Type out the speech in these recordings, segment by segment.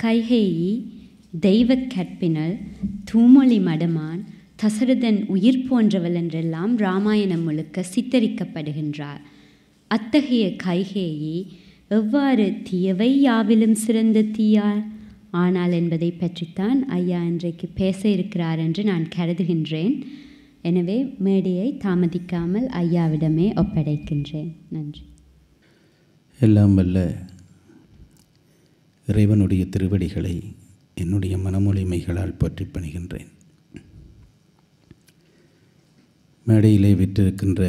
கைகேயி தெய்வக் கற்பினல் தூமொழி மடமான் தசரதன் உயிர் போன்றவள் என்றெல்லாம் ராமாயணம் முழுக்க சித்தரிக்கப்படுகின்றார் அத்தகைய கைகேயி எவ்வாறு தீயவை யாவிலும் சிறந்த தீயாள் ஆனால் என்பதை பற்றித்தான் ஐயா இன்றைக்கு பேச இருக்கிறார் என்று நான் கருதுகின்றேன் எனவே மேடையை தாமதிக்காமல் ஐயாவிடமே ஒப்படைக்கின்றேன் நன்றி எல்லாம் வல்ல இறைவனுடைய திருவடிகளை என்னுடைய மனமொழிமைகளால் போற்றி பணிகின்றேன் மேடையிலே விற்றிருக்கின்ற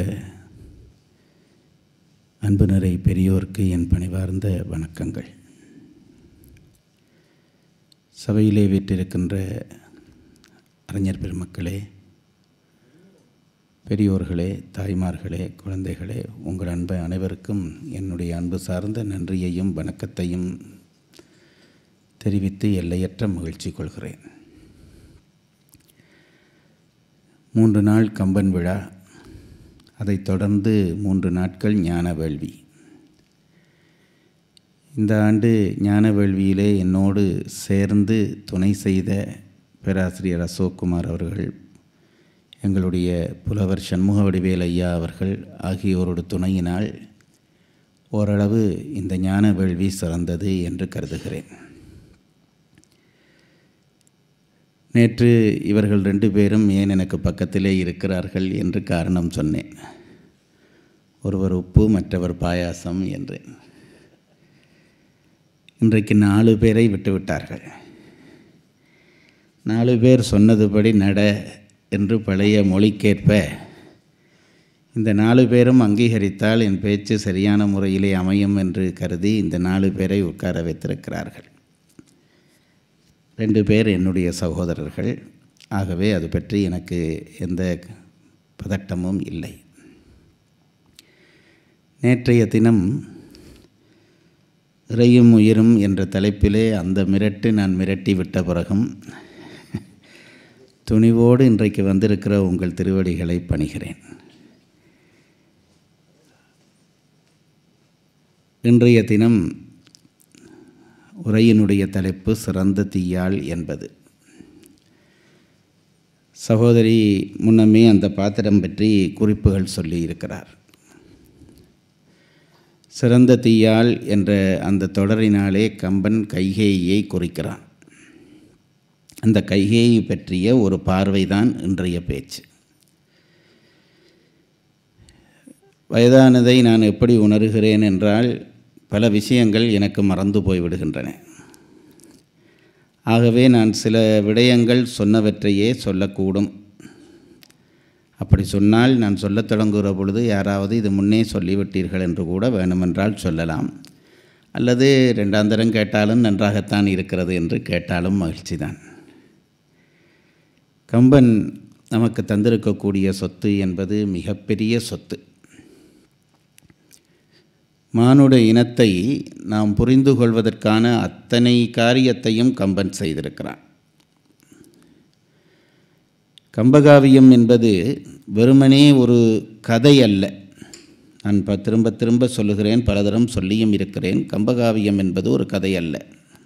அன்பு நிறை பெரியோருக்கு என் பணிவார்ந்த வணக்கங்கள் சபையிலே வீற்றிருக்கின்ற அறிஞர் பெருமக்களே பெரியோர்களே தாய்மார்களே குழந்தைகளே உங்கள் அன்பை அனைவருக்கும் என்னுடைய அன்பு சார்ந்த நன்றியையும் வணக்கத்தையும் தெரிவித்து எல்லையற்ற மகிழ்ச்சி கொள்கிறேன் மூன்று நாள் கம்பன் விழா அதைத் தொடர்ந்து மூன்று நாட்கள் ஞான வேள்வி இந்த ஆண்டு ஞான வேள்வியிலே என்னோடு சேர்ந்து துணை செய்த பேராசிரியர் அசோக்குமார் அவர்கள் எங்களுடைய புலவர் சண்முக வடிவேல் ஐயா அவர்கள் ஆகியோரோடு துணையினால் ஓரளவு இந்த ஞான வேள்வி சிறந்தது என்று கருதுகிறேன் நேற்று இவர்கள் ரெண்டு பேரும் ஏன் எனக்கு பக்கத்திலே இருக்கிறார்கள் என்று காரணம் சொன்னேன் ஒருவர் உப்பு மற்றவர் பாயாசம் என்றேன் இன்றைக்கு நாலு பேரை விட்டுவிட்டார்கள் நாலு பேர் சொன்னதுபடி நட என்று பழைய மொழிக்கேற்ப இந்த நாலு பேரும் அங்கீகரித்தால் என் பேச்சு சரியான முறையிலே அமையும் என்று கருதி இந்த நாலு பேரை உட்கார வைத்திருக்கிறார்கள் ரெண்டு பேர் என்னுடைய சகோதரர்கள் ஆகவே அது பற்றி எனக்கு எந்த பதட்டமும் இல்லை நேற்றைய தினம் இறையும் உயிரும் என்ற தலைப்பிலே அந்த மிரட்டு நான் மிரட்டி விட்ட பிறகும் துணிவோடு இன்றைக்கு வந்திருக்கிற உங்கள் திருவடிகளை பணிகிறேன் இன்றைய தினம் உரையினுடைய தலைப்பு சிறந்த தீயாள் என்பது சகோதரி முன்னமே அந்த பாத்திரம் பற்றி குறிப்புகள் சொல்லி இருக்கிறார் சிறந்த தீயாள் என்ற அந்த தொடரினாலே கம்பன் கைகேயை குறிக்கிறான் அந்த கைகேயை பற்றிய ஒரு பார்வைதான் இன்றைய பேச்சு வயதானதை நான் எப்படி உணர்கிறேன் என்றால் பல விஷயங்கள் எனக்கு மறந்து போய்விடுகின்றன ஆகவே நான் சில விடயங்கள் சொன்னவற்றையே சொல்லக்கூடும் அப்படி சொன்னால் நான் சொல்லத் தொடங்குகிற பொழுது யாராவது இது முன்னே சொல்லிவிட்டீர்கள் என்று கூட வேணுமென்றால் சொல்லலாம் அல்லது ரெண்டாந்தரம் கேட்டாலும் நன்றாகத்தான் இருக்கிறது என்று கேட்டாலும் மகிழ்ச்சி தான் கம்பன் நமக்கு தந்திருக்கக்கூடிய சொத்து என்பது மிகப்பெரிய சொத்து மானுட இனத்தை நாம் புரிந்து கொள்வதற்கான அத்தனை காரியத்தையும் கம்பன் செய்திருக்கிறான் கம்பகாவியம் என்பது வெறுமனே ஒரு கதை அல்ல நான் இப்போ திரும்ப திரும்ப சொல்லுகிறேன் பலதரம் சொல்லியும் இருக்கிறேன் கம்பகாவியம் என்பது ஒரு கதை அல்ல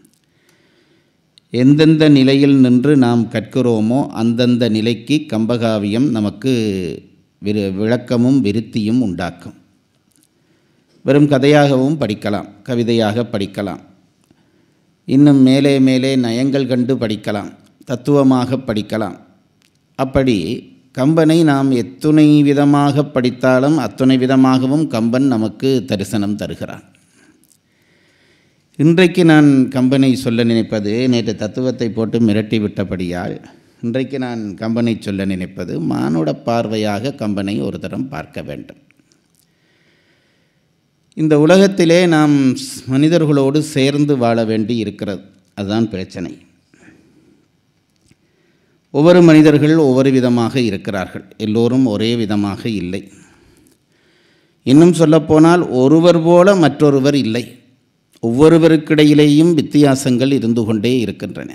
எந்தெந்த நிலையில் நின்று நாம் கற்கிறோமோ அந்தந்த நிலைக்கு கம்பகாவியம் நமக்கு விரு விளக்கமும் விருத்தியும் உண்டாக்கும் வெறும் கதையாகவும் படிக்கலாம் கவிதையாக படிக்கலாம் இன்னும் மேலே மேலே நயங்கள் கண்டு படிக்கலாம் தத்துவமாக படிக்கலாம் அப்படி கம்பனை நாம் எத்துணை விதமாக படித்தாலும் அத்துணை விதமாகவும் கம்பன் நமக்கு தரிசனம் தருகிறான் இன்றைக்கு நான் கம்பனை சொல்ல நினைப்பது நேற்று தத்துவத்தை போட்டு மிரட்டி விட்டபடியால் இன்றைக்கு நான் கம்பனை சொல்ல நினைப்பது மானுட பார்வையாக கம்பனை ஒரு தரம் பார்க்க வேண்டும் இந்த உலகத்திலே நாம் மனிதர்களோடு சேர்ந்து வாழ வேண்டி இருக்கிறது அதுதான் பிரச்சனை ஒவ்வொரு மனிதர்கள் ஒவ்வொரு விதமாக இருக்கிறார்கள் எல்லோரும் ஒரே விதமாக இல்லை இன்னும் சொல்லப்போனால் ஒருவர் போல மற்றொருவர் இல்லை ஒவ்வொருவருக்கிடையிலேயும் வித்தியாசங்கள் இருந்து கொண்டே இருக்கின்றன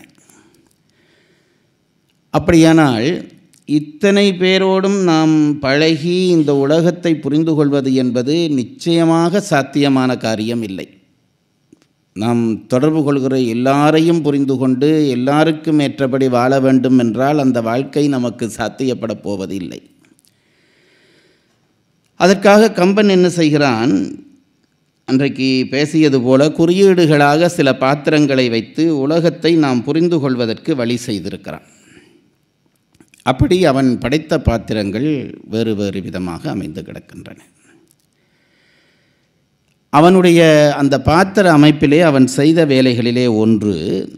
அப்படியானால் இத்தனை பேரோடும் நாம் பழகி இந்த உலகத்தை புரிந்து கொள்வது என்பது நிச்சயமாக சாத்தியமான காரியம் இல்லை நாம் தொடர்பு கொள்கிற எல்லாரையும் புரிந்து கொண்டு எல்லாருக்கும் ஏற்றபடி வாழ வேண்டும் என்றால் அந்த வாழ்க்கை நமக்கு சாத்தியப்பட போவதில்லை அதற்காக கம்பன் என்ன செய்கிறான் அன்றைக்கு பேசியது போல குறியீடுகளாக சில பாத்திரங்களை வைத்து உலகத்தை நாம் புரிந்து கொள்வதற்கு வழி செய்திருக்கிறான் அப்படி அவன் படைத்த பாத்திரங்கள் வேறு வேறு விதமாக அமைந்து கிடக்கின்றன அவனுடைய அந்த பாத்திர அமைப்பிலே அவன் செய்த வேலைகளிலே ஒன்று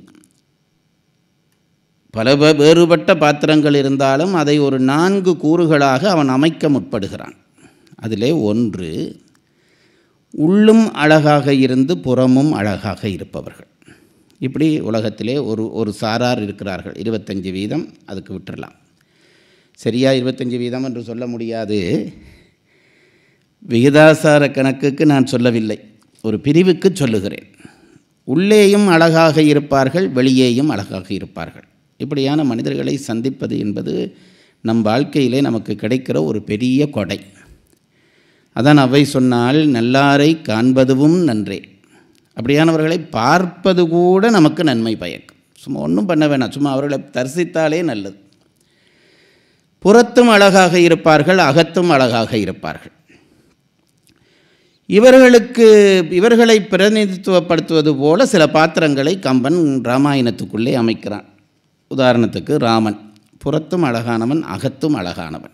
பல வே- வேறுபட்ட பாத்திரங்கள் இருந்தாலும் அதை ஒரு நான்கு கூறுகளாக அவன் அமைக்க முற்படுகிறான் அதிலே ஒன்று உள்ளும் அழகாக இருந்து புறமும் அழகாக இருப்பவர்கள் இப்படி உலகத்திலே ஒரு ஒரு சாரார் இருக்கிறார்கள் இருபத்தஞ்சி வீதம் அதுக்கு விட்டுறலாம் சரியா இருபத்தஞ்சி வீதம் என்று சொல்ல முடியாது விகிதாசார கணக்குக்கு நான் சொல்லவில்லை ஒரு பிரிவுக்கு சொல்லுகிறேன் உள்ளேயும் அழகாக இருப்பார்கள் வெளியேயும் அழகாக இருப்பார்கள் இப்படியான மனிதர்களை சந்திப்பது என்பது நம் வாழ்க்கையிலே நமக்கு கிடைக்கிற ஒரு பெரிய கொடை அதான் அவை சொன்னால் நல்லாரை காண்பதுவும் நன்றே அப்படியானவர்களை பார்ப்பது கூட நமக்கு நன்மை பயக்கும் சும்மா ஒன்றும் பண்ண வேணாம் சும்மா அவர்களை தரிசித்தாலே நல்லது புறத்தும் அழகாக இருப்பார்கள் அகத்தும் அழகாக இருப்பார்கள் இவர்களுக்கு இவர்களை பிரதிநிதித்துவப்படுத்துவது போல சில பாத்திரங்களை கம்பன் ராமாயணத்துக்குள்ளே அமைக்கிறான் உதாரணத்துக்கு ராமன் புறத்தும் அழகானவன் அகத்தும் அழகானவன்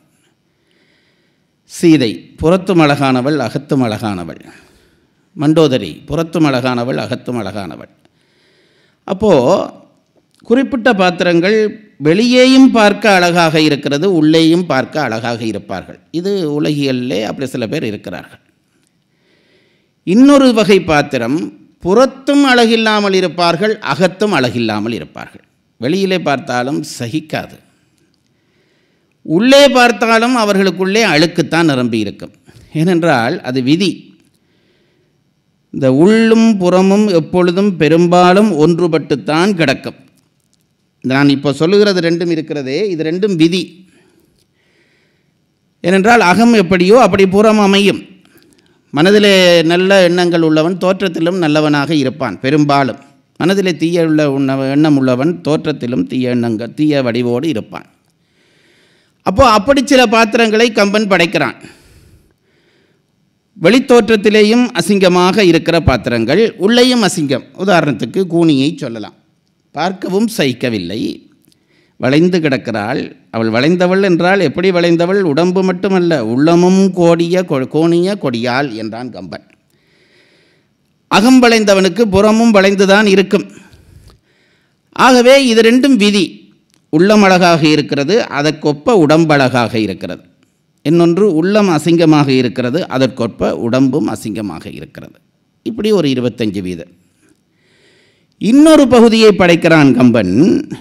சீதை புறத்தும் அழகானவள் அகத்தும் அழகானவள் மண்டோதரி புறத்தும் அழகானவள் அகத்தும் அழகானவள் அப்போது குறிப்பிட்ட பாத்திரங்கள் வெளியேயும் பார்க்க அழகாக இருக்கிறது உள்ளேயும் பார்க்க அழகாக இருப்பார்கள் இது உலகியல்லே அப்படி சில பேர் இருக்கிறார்கள் இன்னொரு வகை பாத்திரம் புறத்தும் அழகில்லாமல் இருப்பார்கள் அகத்தும் அழகில்லாமல் இருப்பார்கள் வெளியிலே பார்த்தாலும் சகிக்காது உள்ளே பார்த்தாலும் அவர்களுக்குள்ளே அழுக்குத்தான் நிரம்பி இருக்கும் ஏனென்றால் அது விதி இந்த உள்ளும் புறமும் எப்பொழுதும் பெரும்பாலும் ஒன்றுபட்டுத்தான் கிடக்கும் நான் இப்போ சொல்லுகிறது ரெண்டும் இருக்கிறதே இது ரெண்டும் விதி ஏனென்றால் அகம் எப்படியோ அப்படி புறம் அமையும் மனதிலே நல்ல எண்ணங்கள் உள்ளவன் தோற்றத்திலும் நல்லவனாக இருப்பான் பெரும்பாலும் மனதிலே தீய உள்ள உண்ண எண்ணம் உள்ளவன் தோற்றத்திலும் தீய எண்ணங்கள் தீய வடிவோடு இருப்பான் அப்போ அப்படி சில பாத்திரங்களை கம்பன் படைக்கிறான் வெளித்தோற்றத்திலேயும் அசிங்கமாக இருக்கிற பாத்திரங்கள் உள்ளேயும் அசிங்கம் உதாரணத்துக்கு கூனியை சொல்லலாம் பார்க்கவும் சகிக்கவில்லை வளைந்து கிடக்கிறாள் அவள் வளைந்தவள் என்றால் எப்படி வளைந்தவள் உடம்பு மட்டுமல்ல உள்ளமும் கோடிய கொ- கோணிய கொடியாள் என்றான் கம்பன் அகம் வளைந்தவனுக்கு புறமும் வளைந்துதான் இருக்கும் ஆகவே இது ரெண்டும் விதி உள்ளம் அழகாக இருக்கிறது அதற்கொப்ப உடம்பழகாக இருக்கிறது இன்னொன்று உள்ளம் அசிங்கமாக இருக்கிறது அதற்கொப்ப உடம்பும் அசிங்கமாக இருக்கிறது இப்படி ஒரு இருபத்தஞ்சு வீதம் இன்னொரு பகுதியை படைக்கிறான் கம்பன்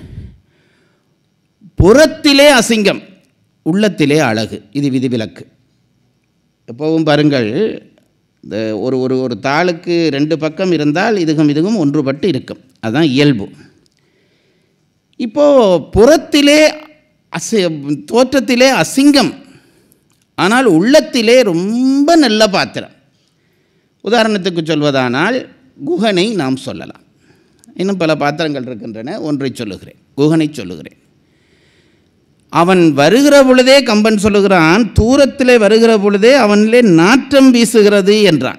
புறத்திலே அசிங்கம் உள்ளத்திலே அழகு இது விதிவிலக்கு எப்போவும் பாருங்கள் இந்த ஒரு ஒரு ஒரு தாளுக்கு ரெண்டு பக்கம் இருந்தால் இதுகும் இதுகும் ஒன்றுபட்டு இருக்கும் அதுதான் இயல்பு இப்போது புறத்திலே அசி தோற்றத்திலே அசிங்கம் ஆனால் உள்ளத்திலே ரொம்ப நல்ல பாத்திரம் உதாரணத்துக்கு சொல்வதானால் குகனை நாம் சொல்லலாம் இன்னும் பல பாத்திரங்கள் இருக்கின்றன ஒன்றை சொல்லுகிறேன் குகனை சொல்லுகிறேன் அவன் வருகிற பொழுதே கம்பன் சொல்லுகிறான் தூரத்திலே வருகிற பொழுதே அவனிலே நாற்றம் வீசுகிறது என்றான்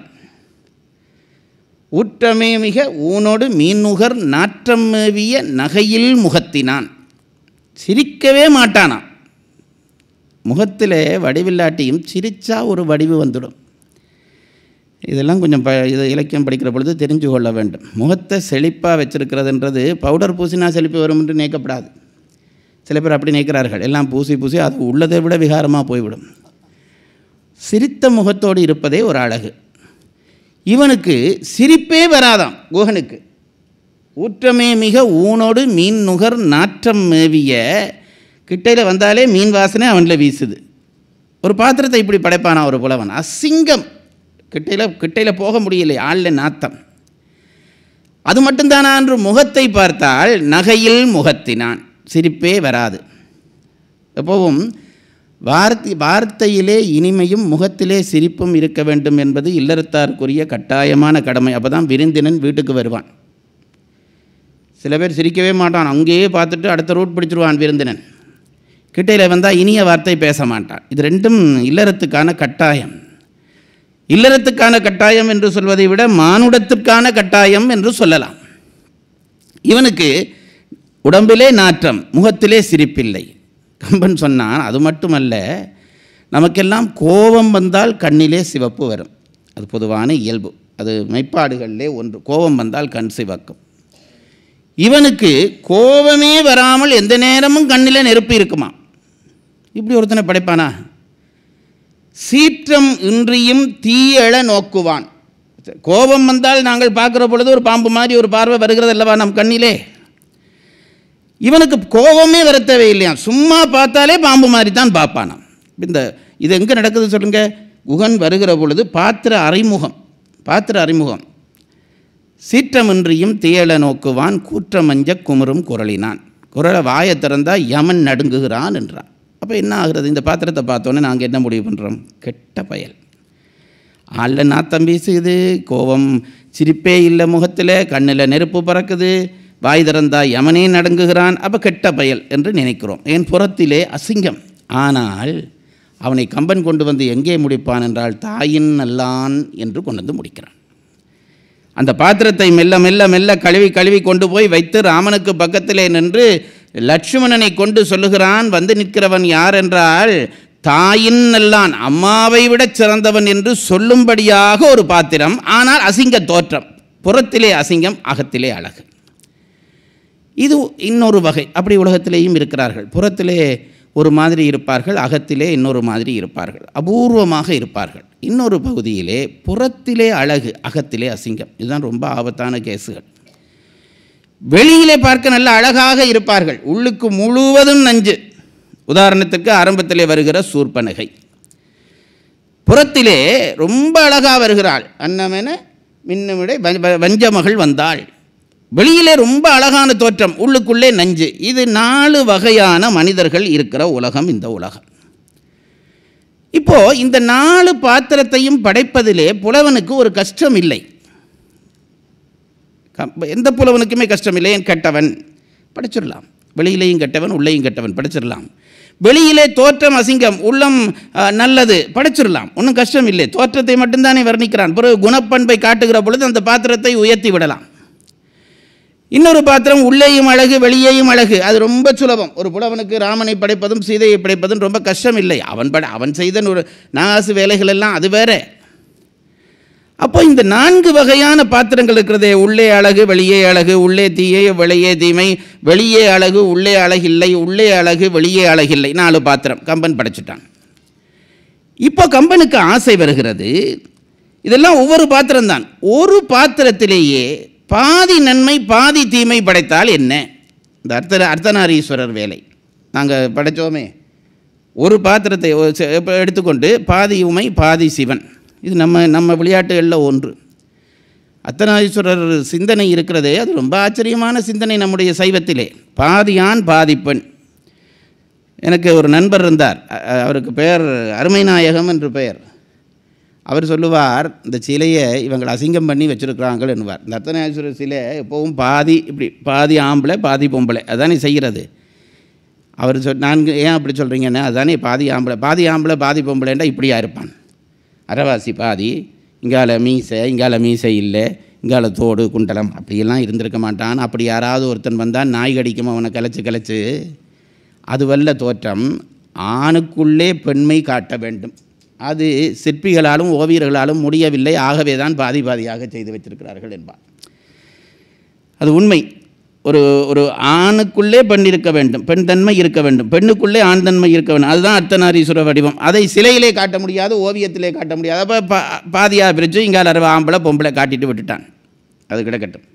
ஊற்றமே மிக ஊனோடு மீன்நுகர் நாற்றம் மேவிய நகையில் முகத்தினான் சிரிக்கவே மாட்டானாம் முகத்தில் வடிவில்லாட்டியும் சிரிச்சா ஒரு வடிவு வந்துடும் இதெல்லாம் கொஞ்சம் ப இது இலக்கியம் படிக்கிற பொழுது தெரிஞ்சு கொள்ள வேண்டும் முகத்தை செழிப்பாக வச்சிருக்கிறதுன்றது பவுடர் பூசினா செழிப்பு வரும் என்று நினைக்கப்படாது சில பேர் அப்படி நினைக்கிறார்கள் எல்லாம் பூசி பூசி அது உள்ளதை விட விகாரமாக போய்விடும் சிரித்த முகத்தோடு இருப்பதே ஒரு அழகு இவனுக்கு சிரிப்பே வராதாம் குகனுக்கு ஊற்றமே மிக ஊனோடு மீன் நுகர் நாற்றம் மேவிய கிட்டையில் வந்தாலே மீன் வாசனை அவனில் வீசுது ஒரு பாத்திரத்தை இப்படி படைப்பானா ஒரு புலவன் அசிங்கம் கிட்டையில் கிட்டையில் போக முடியலை ஆளில் நாத்தம் அது மட்டும்தானா என்று முகத்தை பார்த்தால் நகையில் முகத்தினான் சிரிப்பே வராது எப்போவும் வார்த்தை வார்த்தையிலே இனிமையும் முகத்திலே சிரிப்பும் இருக்க வேண்டும் என்பது இல்லறத்தாருக்குரிய கட்டாயமான கடமை அப்போ தான் விருந்தினன் வீட்டுக்கு வருவான் சில பேர் சிரிக்கவே மாட்டான் அங்கேயே பார்த்துட்டு அடுத்த ரூட் பிடிச்சிருவான் விருந்தினன் கிட்டையில் வந்தால் இனிய வார்த்தை பேச மாட்டான் இது ரெண்டும் இல்லறத்துக்கான கட்டாயம் இல்லறத்துக்கான கட்டாயம் என்று சொல்வதை விட மானுடத்திற்கான கட்டாயம் என்று சொல்லலாம் இவனுக்கு உடம்பிலே நாற்றம் முகத்திலே சிரிப்பில்லை கம்பன் சொன்னான் அது மட்டுமல்ல நமக்கெல்லாம் கோபம் வந்தால் கண்ணிலே சிவப்பு வரும் அது பொதுவான இயல்பு அது மெய்ப்பாடுகளிலே ஒன்று கோபம் வந்தால் கண் சிவக்கும் இவனுக்கு கோபமே வராமல் எந்த நேரமும் கண்ணில் நெருப்பு இருக்குமா இப்படி ஒருத்தனை படைப்பானா சீற்றம் இன்றியும் தீயழ நோக்குவான் கோபம் வந்தால் நாங்கள் பார்க்குற பொழுது ஒரு பாம்பு மாதிரி ஒரு பார்வை வருகிறது அல்லவா நம் கண்ணிலே இவனுக்கு கோபமே வர தேவையில்லையா சும்மா பார்த்தாலே பாம்பு மாதிரி தான் பார்ப்பானாம் இந்த இது எங்கே நடக்குது சொல்லுங்க குகன் வருகிற பொழுது பாத்திர அறிமுகம் பாத்திர அறிமுகம் சீற்றமின்றியும் தீயழ நோக்குவான் கூற்றமஞ்ச குமுறும் குரலினான் குரலை வாயை திறந்தா யமன் நடுங்குகிறான் என்றான் அப்போ என்ன ஆகுறது இந்த பாத்திரத்தை பார்த்தோன்னே நாங்கள் என்ன முடிவு பண்ணுறோம் கெட்ட பயல் ஆளில் நாத்தம் வீசுது கோபம் சிரிப்பே இல்லை முகத்தில் கண்ணில் நெருப்பு பறக்குது வாய் திறந்தா யமனே நடுங்குகிறான் அப்போ கெட்ட பயல் என்று நினைக்கிறோம் என் புறத்திலே அசிங்கம் ஆனால் அவனை கம்பன் கொண்டு வந்து எங்கே முடிப்பான் என்றால் தாயின் நல்லான் என்று கொண்டு வந்து முடிக்கிறான் அந்த பாத்திரத்தை மெல்ல மெல்ல மெல்ல கழுவி கழுவி கொண்டு போய் வைத்து ராமனுக்கு பக்கத்திலே நின்று லட்சுமணனை கொண்டு சொல்லுகிறான் வந்து நிற்கிறவன் யார் என்றால் தாயின் நல்லான் அம்மாவை விட சிறந்தவன் என்று சொல்லும்படியாக ஒரு பாத்திரம் ஆனால் அசிங்க தோற்றம் புறத்திலே அசிங்கம் அகத்திலே அழகு இது இன்னொரு வகை அப்படி உலகத்திலேயும் இருக்கிறார்கள் புறத்திலே ஒரு மாதிரி இருப்பார்கள் அகத்திலே இன்னொரு மாதிரி இருப்பார்கள் அபூர்வமாக இருப்பார்கள் இன்னொரு பகுதியிலே புறத்திலே அழகு அகத்திலே அசிங்கம் இதுதான் ரொம்ப ஆபத்தான கேஸுகள் வெளியிலே பார்க்க நல்ல அழகாக இருப்பார்கள் உள்ளுக்கு முழுவதும் நஞ்சு உதாரணத்துக்கு ஆரம்பத்திலே வருகிற சூர்பனகை புறத்திலே ரொம்ப அழகாக வருகிறாள் அன்னமென மின்னமிடை வஞ்சமகள் வந்தாள் வெளியிலே ரொம்ப அழகான தோற்றம் உள்ளுக்குள்ளே நஞ்சு இது நாலு வகையான மனிதர்கள் இருக்கிற உலகம் இந்த உலகம் இப்போ இந்த நாலு பாத்திரத்தையும் படைப்பதிலே புலவனுக்கு ஒரு கஷ்டம் இல்லை எந்த புலவனுக்குமே கஷ்டம் இல்லை என் கெட்டவன் படைச்சிடலாம் வெளியிலேயும் கெட்டவன் உள்ளேயும் கெட்டவன் படைச்சிடலாம் வெளியிலே தோற்றம் அசிங்கம் உள்ளம் நல்லது படைச்சிடலாம் ஒன்றும் கஷ்டம் இல்லை தோற்றத்தை மட்டும்தானே வர்ணிக்கிறான் பிறகு குணப்பண்பை காட்டுகிற பொழுது அந்த பாத்திரத்தை உயர்த்தி விடலாம் இன்னொரு பாத்திரம் உள்ளேயும் அழகு வெளியேயும் அழகு அது ரொம்ப சுலபம் ஒரு புலவனுக்கு ராமனை படைப்பதும் சீதையை படைப்பதும் ரொம்ப கஷ்டம் இல்லை அவன் பட அவன் செய்த ஒரு நாகாசு வேலைகள் எல்லாம் அது வேற அப்போ இந்த நான்கு வகையான பாத்திரங்கள் இருக்கிறதே உள்ளே அழகு வெளியே அழகு உள்ளே தீயே வெளியே தீமை வெளியே அழகு உள்ளே அழகில்லை உள்ளே அழகு வெளியே அழகில்லை நாலு பாத்திரம் கம்பன் படைச்சிட்டான் இப்போ கம்பனுக்கு ஆசை வருகிறது இதெல்லாம் ஒவ்வொரு பாத்திரம்தான் ஒரு பாத்திரத்திலேயே பாதி நன்மை பாதி தீமை படைத்தால் என்ன இந்த அர்த்த அர்த்தநாரீஸ்வரர் வேலை நாங்கள் படைத்தோமே ஒரு பாத்திரத்தை எடுத்துக்கொண்டு பாதி உமை பாதி சிவன் இது நம்ம நம்ம விளையாட்டுகளில் ஒன்று அர்த்தநாரீஸ்வரர் சிந்தனை இருக்கிறதே அது ரொம்ப ஆச்சரியமான சிந்தனை நம்முடைய சைவத்திலே பாதி ஆண் பாதி பெண் எனக்கு ஒரு நண்பர் இருந்தார் அவருக்கு பெயர் அருமைநாயகம் என்று பெயர் அவர் சொல்லுவார் இந்த சிலையை இவங்களை அசிங்கம் பண்ணி வச்சுருக்கிறாங்கள் என்பார் இந்த அர்த்தநாதீஸ்வரர் சிலை எப்போவும் பாதி இப்படி பாதி ஆம்பளை பாதி பொம்பளை அதானே செய்கிறது அவர் சொல் நான் ஏன் அப்படி சொல்கிறீங்கன்னா அதுதானே பாதி ஆம்பளை பாதி ஆம்பளை பாதி பொம்பளைண்டா இப்படியா இருப்பான் அரைவாசி பாதி இங்கால மீசை இங்கால மீசை இல்லை இங்கால தோடு குண்டலம் அப்படியெல்லாம் இருந்திருக்க மாட்டான் அப்படி யாராவது ஒருத்தன் வந்தால் நாய் கடிக்கும் அவனை கலைச்சு கலைச்சு அது வல்ல தோற்றம் ஆணுக்குள்ளே பெண்மை காட்ட வேண்டும் அது சிற்பிகளாலும் ஓவியர்களாலும் முடியவில்லை ஆகவே தான் பாதி பாதியாக செய்து வைத்திருக்கிறார்கள் என்பார் அது உண்மை ஒரு ஒரு ஆணுக்குள்ளே பெண் இருக்க வேண்டும் பெண் தன்மை இருக்க வேண்டும் பெண்ணுக்குள்ளே ஆண் தன்மை இருக்க வேண்டும் அதுதான் அர்த்தநாரீஸ்வர வடிவம் அதை சிலையிலே காட்ட முடியாது ஓவியத்திலே காட்ட முடியாது அப்போ பா பாதியாக பிரித்து இங்கால அரவ ஆம்பளை பொம்பளை காட்டிட்டு விட்டுட்டான் அது கிடக்கட்டும்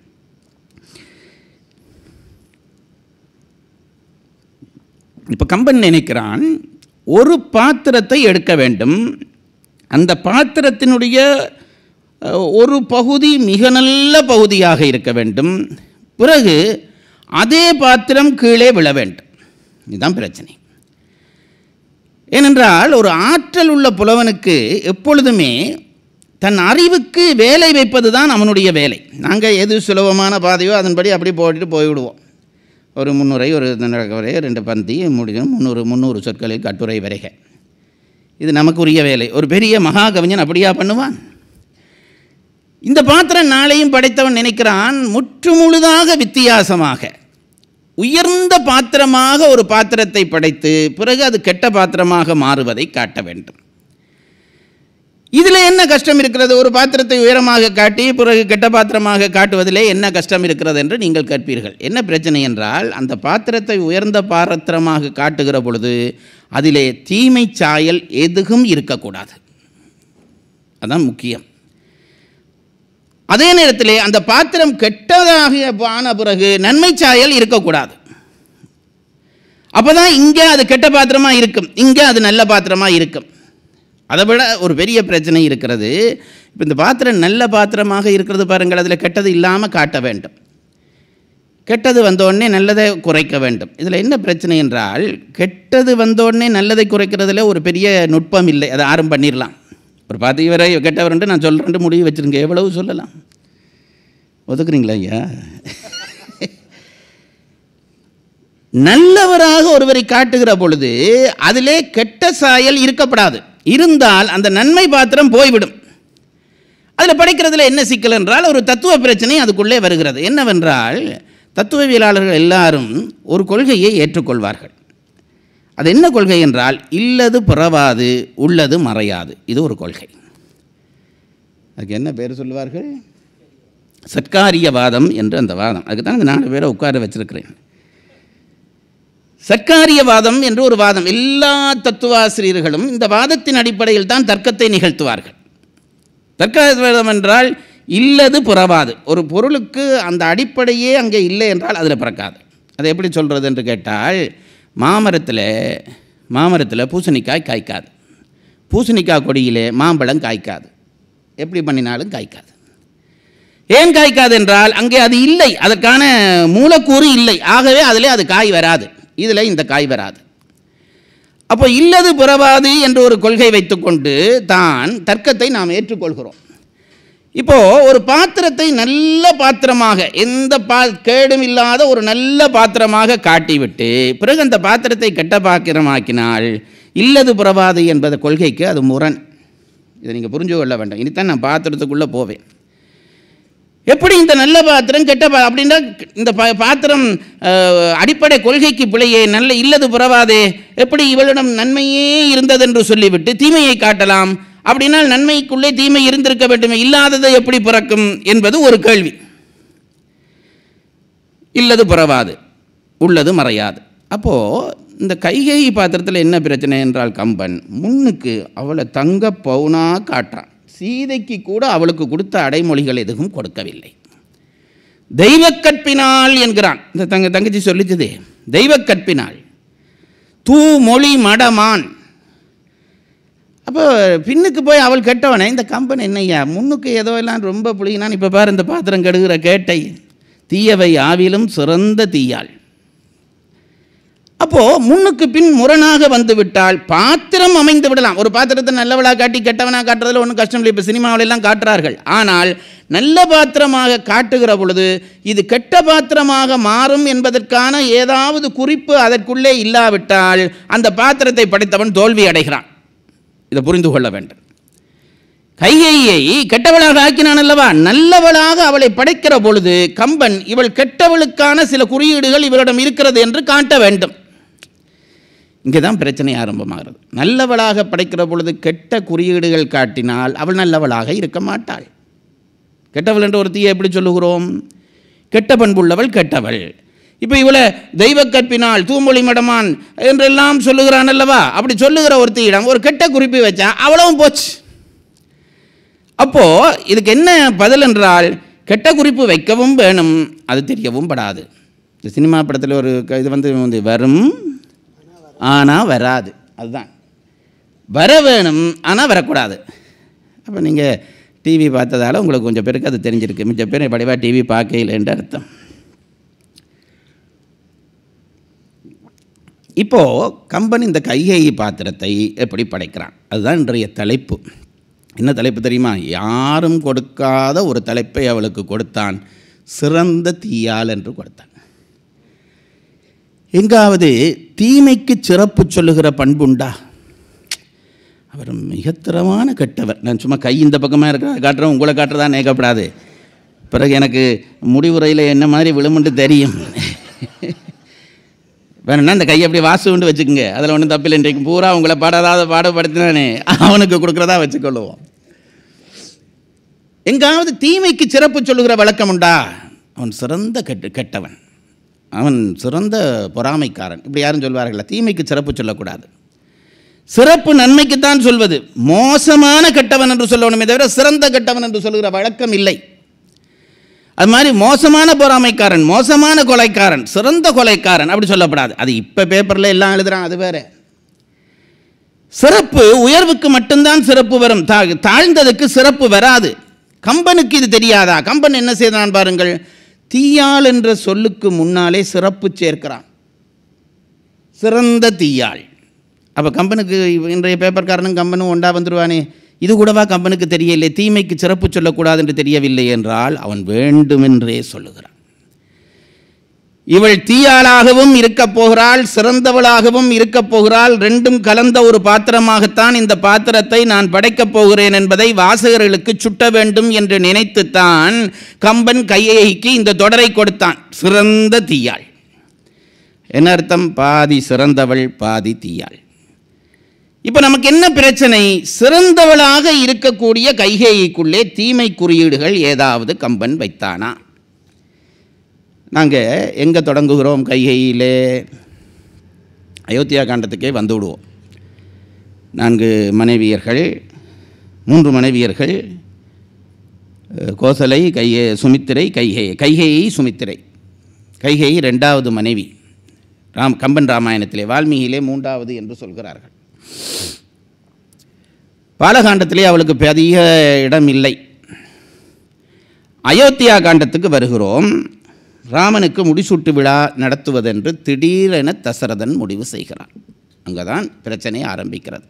இப்போ கம்பன் நினைக்கிறான் ஒரு பாத்திரத்தை எடுக்க வேண்டும் அந்த பாத்திரத்தினுடைய ஒரு பகுதி மிக நல்ல பகுதியாக இருக்க வேண்டும் பிறகு அதே பாத்திரம் கீழே விழ வேண்டும் இதுதான் பிரச்சனை ஏனென்றால் ஒரு ஆற்றல் உள்ள புலவனுக்கு எப்பொழுதுமே தன் அறிவுக்கு வேலை வைப்பது தான் அவனுடைய வேலை நாங்கள் எது சுலபமான பாதையோ அதன்படி அப்படி போட்டுட்டு போய்விடுவோம் ஒரு முன்னுரை ஒரு வரை ரெண்டு பந்தி முடியும் முந்நூறு முந்நூறு சொற்களில் கட்டுரை வரைக இது நமக்கு உரிய வேலை ஒரு பெரிய மகா கவிஞன் அப்படியா பண்ணுவான் இந்த பாத்திரம் நாளையும் படைத்தவன் நினைக்கிறான் முற்றுமுழுதாக வித்தியாசமாக உயர்ந்த பாத்திரமாக ஒரு பாத்திரத்தை படைத்து பிறகு அது கெட்ட பாத்திரமாக மாறுவதை காட்ட வேண்டும் இதில் என்ன கஷ்டம் இருக்கிறது ஒரு பாத்திரத்தை உயரமாக காட்டி பிறகு கெட்ட பாத்திரமாக காட்டுவதிலே என்ன கஷ்டம் இருக்கிறது என்று நீங்கள் கேட்பீர்கள் என்ன பிரச்சனை என்றால் அந்த பாத்திரத்தை உயர்ந்த பாத்திரமாக காட்டுகிற பொழுது அதிலே தீமை சாயல் எதுவும் இருக்கக்கூடாது அதான் முக்கியம் அதே நேரத்திலே அந்த பாத்திரம் கெட்டதாக ஆன பிறகு நன்மை சாயல் இருக்கக்கூடாது அப்பதான் இங்கே அது கெட்ட பாத்திரமா இருக்கும் இங்கே அது நல்ல பாத்திரமா இருக்கும் அதை விட ஒரு பெரிய பிரச்சனை இருக்கிறது இப்போ இந்த பாத்திரம் நல்ல பாத்திரமாக இருக்கிறது பாருங்கள் அதில் கெட்டது இல்லாமல் காட்ட வேண்டும் கெட்டது வந்தோடனே நல்லதை குறைக்க வேண்டும் இதில் என்ன பிரச்சனை என்றால் கெட்டது வந்தோடனே நல்லதை குறைக்கிறதுல ஒரு பெரிய நுட்பம் இல்லை அதை ஆரம் பண்ணிடலாம் ஒரு பார்த்து இவரை கெட்டவர்ன்ட்டு நான் சொல்கிறேன்ட்டு முடிவு வச்சுருங்க எவ்வளவு சொல்லலாம் ஒதுக்குறீங்களா ஐயா நல்லவராக ஒருவரை காட்டுகிற பொழுது அதிலே கெட்ட சாயல் இருக்கப்படாது இருந்தால் அந்த நன்மை பாத்திரம் போய்விடும் அதில் படைக்கிறதுல என்ன சிக்கல் என்றால் ஒரு தத்துவ பிரச்சனை அதுக்குள்ளே வருகிறது என்னவென்றால் தத்துவவியலாளர்கள் எல்லாரும் ஒரு கொள்கையை ஏற்றுக்கொள்வார்கள் அது என்ன கொள்கை என்றால் இல்லது பிறவாது உள்ளது மறையாது இது ஒரு கொள்கை அதுக்கு என்ன பேர் சொல்லுவார்கள் சர்க்காரியவாதம் என்று அந்த வாதம் அதுக்கு தான் இந்த நாலு பேரை உட்கார வச்சிருக்கிறேன் சர்க்காரியவாதம் என்று ஒரு வாதம் எல்லா தத்துவாசிரியர்களும் இந்த வாதத்தின் அடிப்படையில் தான் தர்க்கத்தை நிகழ்த்துவார்கள் தர்க்கவாதம் என்றால் இல்லது புறவாது ஒரு பொருளுக்கு அந்த அடிப்படையே அங்கே இல்லை என்றால் அதில் பிறக்காது அதை எப்படி சொல்கிறது என்று கேட்டால் மாமரத்தில் மாமரத்தில் பூசணிக்காய் காய்க்காது பூசணிக்காய் கொடியிலே மாம்பழம் காய்க்காது எப்படி பண்ணினாலும் காய்க்காது ஏன் காய்க்காது என்றால் அங்கே அது இல்லை அதற்கான மூலக்கூறு இல்லை ஆகவே அதில் அது காய் வராது இதில் இந்த காய் வராது அப்போ இல்லது புறவாது என்று ஒரு கொள்கை வைத்துக்கொண்டு தான் தர்க்கத்தை நாம் ஏற்றுக்கொள்கிறோம் இப்போ ஒரு பாத்திரத்தை நல்ல பாத்திரமாக எந்த பா கேடும் இல்லாத ஒரு நல்ல பாத்திரமாக காட்டிவிட்டு பிறகு அந்த பாத்திரத்தை கெட்ட பாத்திரமாக்கினால் இல்லது புறவாது என்பது கொள்கைக்கு அது முரண் இதை நீங்கள் புரிஞ்சு கொள்ள வேண்டாம் இனித்தான் நான் பாத்திரத்துக்குள்ளே போவேன் எப்படி இந்த நல்ல பாத்திரம் கெட்ட பா அப்படின்னா இந்த பா பாத்திரம் அஹ், அடிப்படை கொள்கைக்கு பிழையே நல்ல இல்லது புறவாதே எப்படி இவளிடம் நன்மையே இருந்ததென்று சொல்லிவிட்டு தீமையை காட்டலாம் அப்படின்னால் நன்மைக்குள்ளே தீமை இருந்திருக்க வேண்டுமே இல்லாததை எப்படி பிறக்கும் என்பது ஒரு கேள்வி இல்லது புறவாது உள்ளது மறையாது அப்போது இந்த கைகை பாத்திரத்தில் என்ன பிரச்சனை என்றால் கம்பன் முன்னுக்கு அவளை தங்க பவுனா காட்டுறான் சீதைக்கு கூட அவளுக்கு கொடுத்த அடைமொழிகள் எதுவும் கொடுக்கவில்லை தெய்வக் கற்பினால் என்கிறான் இந்த தங்க தங்கச்சி சொல்லிச்சதே தெய்வக் கற்பினால் தூ மொழி மடமான் அப்போ பின்னுக்கு போய் அவள் கெட்டவனே இந்த கம்பெனி என்னய்யா முன்னுக்கு ஏதோ எல்லாம் ரொம்ப புளியினான் இப்போ பாரு இந்த பாத்திரம் கெடுகிற கேட்டை தீயவை ஆவிலும் சிறந்த தீயாள் அப்போ முன்னுக்கு பின் முரணாக வந்து விட்டால் பாத்திரம் அமைந்து விடலாம் ஒரு பாத்திரத்தை நல்லவளா காட்டி கெட்டவனா காட்டுறதுல ஒன்றும் கஷ்டம் இல்லை இப்போ சினிமாவில எல்லாம் காட்டுறார்கள் ஆனால் நல்ல பாத்திரமாக காட்டுகிற பொழுது இது கெட்ட பாத்திரமாக மாறும் என்பதற்கான ஏதாவது குறிப்பு அதற்குள்ளே இல்லாவிட்டால் அந்த பாத்திரத்தை படைத்தவன் தோல்வி அடைகிறான் இதை புரிந்து கொள்ள வேண்டும் கைகையை கெட்டவளாக ஆக்கினான் அல்லவா நல்லவளாக அவளை படைக்கிற பொழுது கம்பன் இவள் கெட்டவளுக்கான சில குறியீடுகள் இவளிடம் இருக்கிறது என்று காட்ட வேண்டும் இங்கே தான் பிரச்சனை ஆரம்பமாகிறது நல்லவளாக படைக்கிற பொழுது கெட்ட குறியீடுகள் காட்டினால் அவள் நல்லவளாக இருக்க மாட்டாள் கெட்டவள் என்று ஒரு தீயை எப்படி சொல்லுகிறோம் கெட்ட பண்புள்ளவள் கெட்டவள் இப்போ இவளை தெய்வ கற்பினால் தூமொழி மடமான் என்றெல்லாம் சொல்லுகிறான் அல்லவா அப்படி சொல்லுகிற ஒருத்தியிடம் ஒரு கெட்ட குறிப்பு வச்சா அவ்வளவும் போச்சு அப்போ இதுக்கு என்ன பதில் என்றால் கெட்ட குறிப்பு வைக்கவும் வேணும் அது தெரியவும் படாது இந்த சினிமா படத்தில் ஒரு க- இது வந்து வந்து வரும் ஆனால் வராது அதுதான் வர வேணும் ஆனால் வரக்கூடாது அப்போ நீங்கள் டிவி பார்த்ததால உங்களுக்கு கொஞ்சம் பேருக்கு அது தெரிஞ்சிருக்கு மிச்ச பேர் படிவா டிவி பார்க்கல என்று அர்த்தம் இப்போது கம்பன் இந்த கைகேயி பாத்திரத்தை எப்படி படைக்கிறான் அதுதான் இன்றைய தலைப்பு என்ன தலைப்பு தெரியுமா யாரும் கொடுக்காத ஒரு தலைப்பை அவளுக்கு கொடுத்தான் சிறந்த தீயால் என்று கொடுத்தான் எங்காவது தீமைக்கு சிறப்பு சொல்லுகிற பண்புண்டா அவர் மிகத்திரமான கெட்டவர் நான் சும்மா கை இந்த பக்கமாக இருக்கிற காட்டுறேன் உங்களை காட்டுறதா நேக்கப்படாது பிறகு எனக்கு முடிவுரையில் என்ன மாதிரி விழுமுண்டு தெரியும் வேணும்னா இந்த கையை அப்படி வாசு கொண்டு வச்சுக்கோங்க அதில் ஒன்றும் தப்பில்லை இன்றைக்கு பூரா உங்களை பாடாத பாடப்படுத்தினானே அவனுக்கு கொடுக்குறதா வச்சுக்கொள்ளுவோம் எங்காவது தீமைக்கு சிறப்பு சொல்லுகிற வழக்கம் உண்டா அவன் சிறந்த கெட்டு கெட்டவன் அவன் சிறந்த பொறாமைக்காரன் இப்படி யாரும் சொல்வார்களா தீமைக்கு சிறப்பு சொல்லக்கூடாது சிறப்பு நன்மைக்குத்தான் சொல்வது மோசமான கெட்டவன் என்று சொல்லணுமே தவிர சிறந்த கெட்டவன் என்று சொல்லுகிற வழக்கம் இல்லை அது மாதிரி மோசமான பொறாமைக்காரன் மோசமான கொலைக்காரன் சிறந்த கொலைக்காரன் அப்படி சொல்லப்படாது அது இப்போ பேப்பரில் எல்லாம் எழுதுறான் அது வேற சிறப்பு உயர்வுக்கு மட்டும்தான் சிறப்பு வரும் தா தாழ்ந்ததுக்கு சிறப்பு வராது கம்பனுக்கு இது தெரியாதா கம்பன் என்ன செய்தான் பாருங்கள் தீயாள் என்ற சொல்லுக்கு முன்னாலே சிறப்பு சேர்க்கிறான் சிறந்த தீயாள் அப்போ கம்பனுக்கு இன்றைய பேப்பர்காரனும் கம்பனும் ஒண்டா வந்துடுவானே இது கூடவா கம்பனுக்கு தெரியவில்லை தீமைக்கு சிறப்பு சொல்லக்கூடாது என்று தெரியவில்லை என்றால் அவன் வேண்டுமென்றே சொல்லுகிறான் இவள் தீயாளாகவும் இருக்கப் போகிறாள் சிறந்தவளாகவும் இருக்கப் போகிறாள் ரெண்டும் கலந்த ஒரு பாத்திரமாகத்தான் இந்த பாத்திரத்தை நான் படைக்கப் போகிறேன் என்பதை வாசகர்களுக்கு சுட்ட வேண்டும் என்று நினைத்துத்தான் கம்பன் கையைக்கு இந்த தொடரை கொடுத்தான் சிறந்த தீயாள் என்ன அர்த்தம் பாதி சிறந்தவள் பாதி தீயாள் இப்போ நமக்கு என்ன பிரச்சனை சிறந்தவளாக இருக்கக்கூடிய கைகேயிக்குள்ளே தீமை குறியீடுகள் ஏதாவது கம்பன் வைத்தானா நாங்கள் எங்கே தொடங்குகிறோம் கைகையிலே அயோத்தியா காண்டத்துக்கே வந்து விடுவோம் நான்கு மனைவியர்கள் மூன்று மனைவியர்கள் அஹ், கோசலை கையே சுமித்திரை கைகை கைகேயி சுமித்திரை கைகேயி ரெண்டாவது மனைவி ராம் கம்பன் ராமாயணத்திலே வால்மீகியிலே மூன்றாவது என்று சொல்கிறார்கள் பாலகாண்டத்திலே அவளுக்கு அதிக இடம் இல்லை அயோத்தியா காண்டத்துக்கு வருகிறோம் ராமனுக்கு முடிசூட்டு விழா நடத்துவதென்று திடீரென தசரதன் முடிவு செய்கிறான் அங்கே தான் பிரச்சனை ஆரம்பிக்கிறது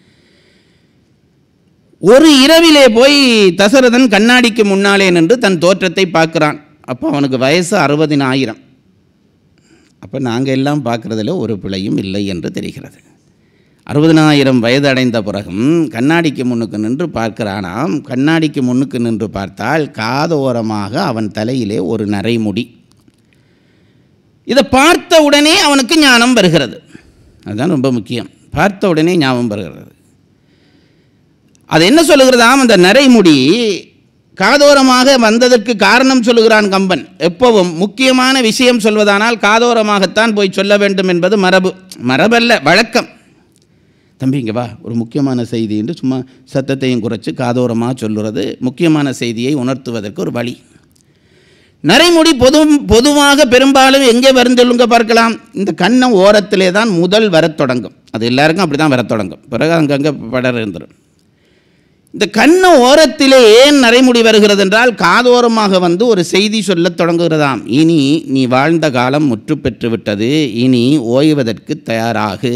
ஒரு இரவிலே போய் தசரதன் கண்ணாடிக்கு முன்னாலே நின்று தன் தோற்றத்தை பார்க்குறான் அப்போ அவனுக்கு வயசு அறுபதினாயிரம் அப்போ நாங்கள் எல்லாம் பார்க்குறதுல ஒரு பிழையும் இல்லை என்று தெரிகிறது அறுபதினாயிரம் வயது அடைந்த பிறகும் கண்ணாடிக்கு முன்னுக்கு நின்று பார்க்கிறானாம் கண்ணாடிக்கு முன்னுக்கு நின்று பார்த்தால் காதோரமாக அவன் தலையிலே ஒரு நரைமுடி இதை பார்த்த உடனே அவனுக்கு ஞானம் வருகிறது அதுதான் ரொம்ப முக்கியம் பார்த்த உடனே ஞாபகம் வருகிறது அது என்ன சொல்லுகிறதாம் அந்த நரைமுடி காதோரமாக வந்ததற்கு காரணம் சொல்லுகிறான் கம்பன் எப்பவும் முக்கியமான விஷயம் சொல்வதானால் காதோரமாகத்தான் போய் சொல்ல வேண்டும் என்பது மரபு மரபல்ல வழக்கம் தம்பி இங்கே வா ஒரு முக்கியமான செய்தி என்று சும்மா சத்தத்தையும் குறைச்சி காதோரமாக சொல்லுறது முக்கியமான செய்தியை உணர்த்துவதற்கு ஒரு வழி நரைமுடி பொது பொதுவாக பெரும்பாலும் எங்கே வரும் சொல்லுங்க பார்க்கலாம் இந்த கண்ணம் ஓரத்திலே தான் முதல் வரத் தொடங்கும் அது எல்லாருக்கும் அப்படி தான் வரத் தொடங்கும் பிறகு அங்கங்கே படர் இருந்துடும் இந்த கண்ண ஓரத்திலே ஏன் நரைமுடி வருகிறது என்றால் காதோரமாக வந்து ஒரு செய்தி சொல்லத் தொடங்குகிறதாம் இனி நீ வாழ்ந்த காலம் முற்று பெற்று விட்டது இனி ஓய்வதற்கு தயாராகு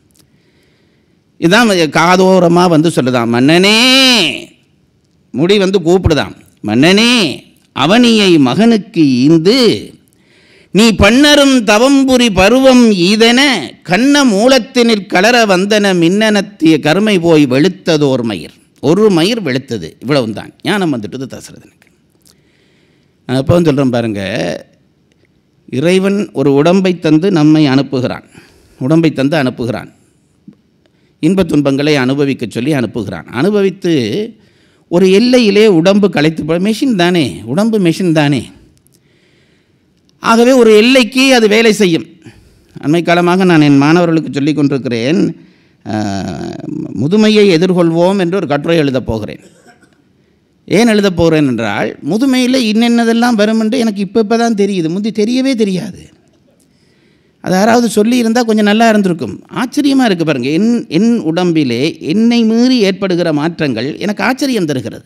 இதான் காதோரமாக வந்து சொல்லுதாம் மன்னனே முடி வந்து கூப்பிடுதாம் மன்னனே அவனியை மகனுக்கு ஈந்து நீ பண்ணரும் தவம்புரி பருவம் ஈதென கண்ண மூலத்தினில் கலர வந்தன மின்னனத்திய கருமை போய் வெளுத்ததோர் மயிர் ஒரு மயிர் வெளுத்தது இவ்வளவு தான் ஞானம் வந்துட்டது தசரதனுக்கு நான் எப்போ சொல்கிறேன் பாருங்க இறைவன் ஒரு உடம்பை தந்து நம்மை அனுப்புகிறான் உடம்பை தந்து அனுப்புகிறான் இன்பத் துன்பங்களை அனுபவிக்க சொல்லி அனுப்புகிறான் அனுபவித்து ஒரு எல்லையிலே உடம்பு களைத்து மெஷின் தானே உடம்பு மெஷின் தானே ஆகவே ஒரு எல்லைக்கு அது வேலை செய்யும் அண்மை காலமாக நான் என் மாணவர்களுக்கு சொல்லிக் கொண்டிருக்கிறேன் ஆஹ், முதுமையை எதிர்கொள்வோம் என்று ஒரு கட்டுரை எழுதப் போகிறேன் ஏன் எழுதப் போகிறேன் என்றால் முதுமையில் இன்னென்னதெல்லாம் வரும் என்று எனக்கு இப்போ இப்போ தான் தெரியுது முந்தி தெரியவே தெரியாது அது யாராவது சொல்லி இருந்தால் கொஞ்சம் நல்லா இருந்திருக்கும் ஆச்சரியமாக இருக்குது பாருங்கள் என் என் உடம்பிலே என்னை மீறி ஏற்படுகிற மாற்றங்கள் எனக்கு ஆச்சரியம் தருகிறது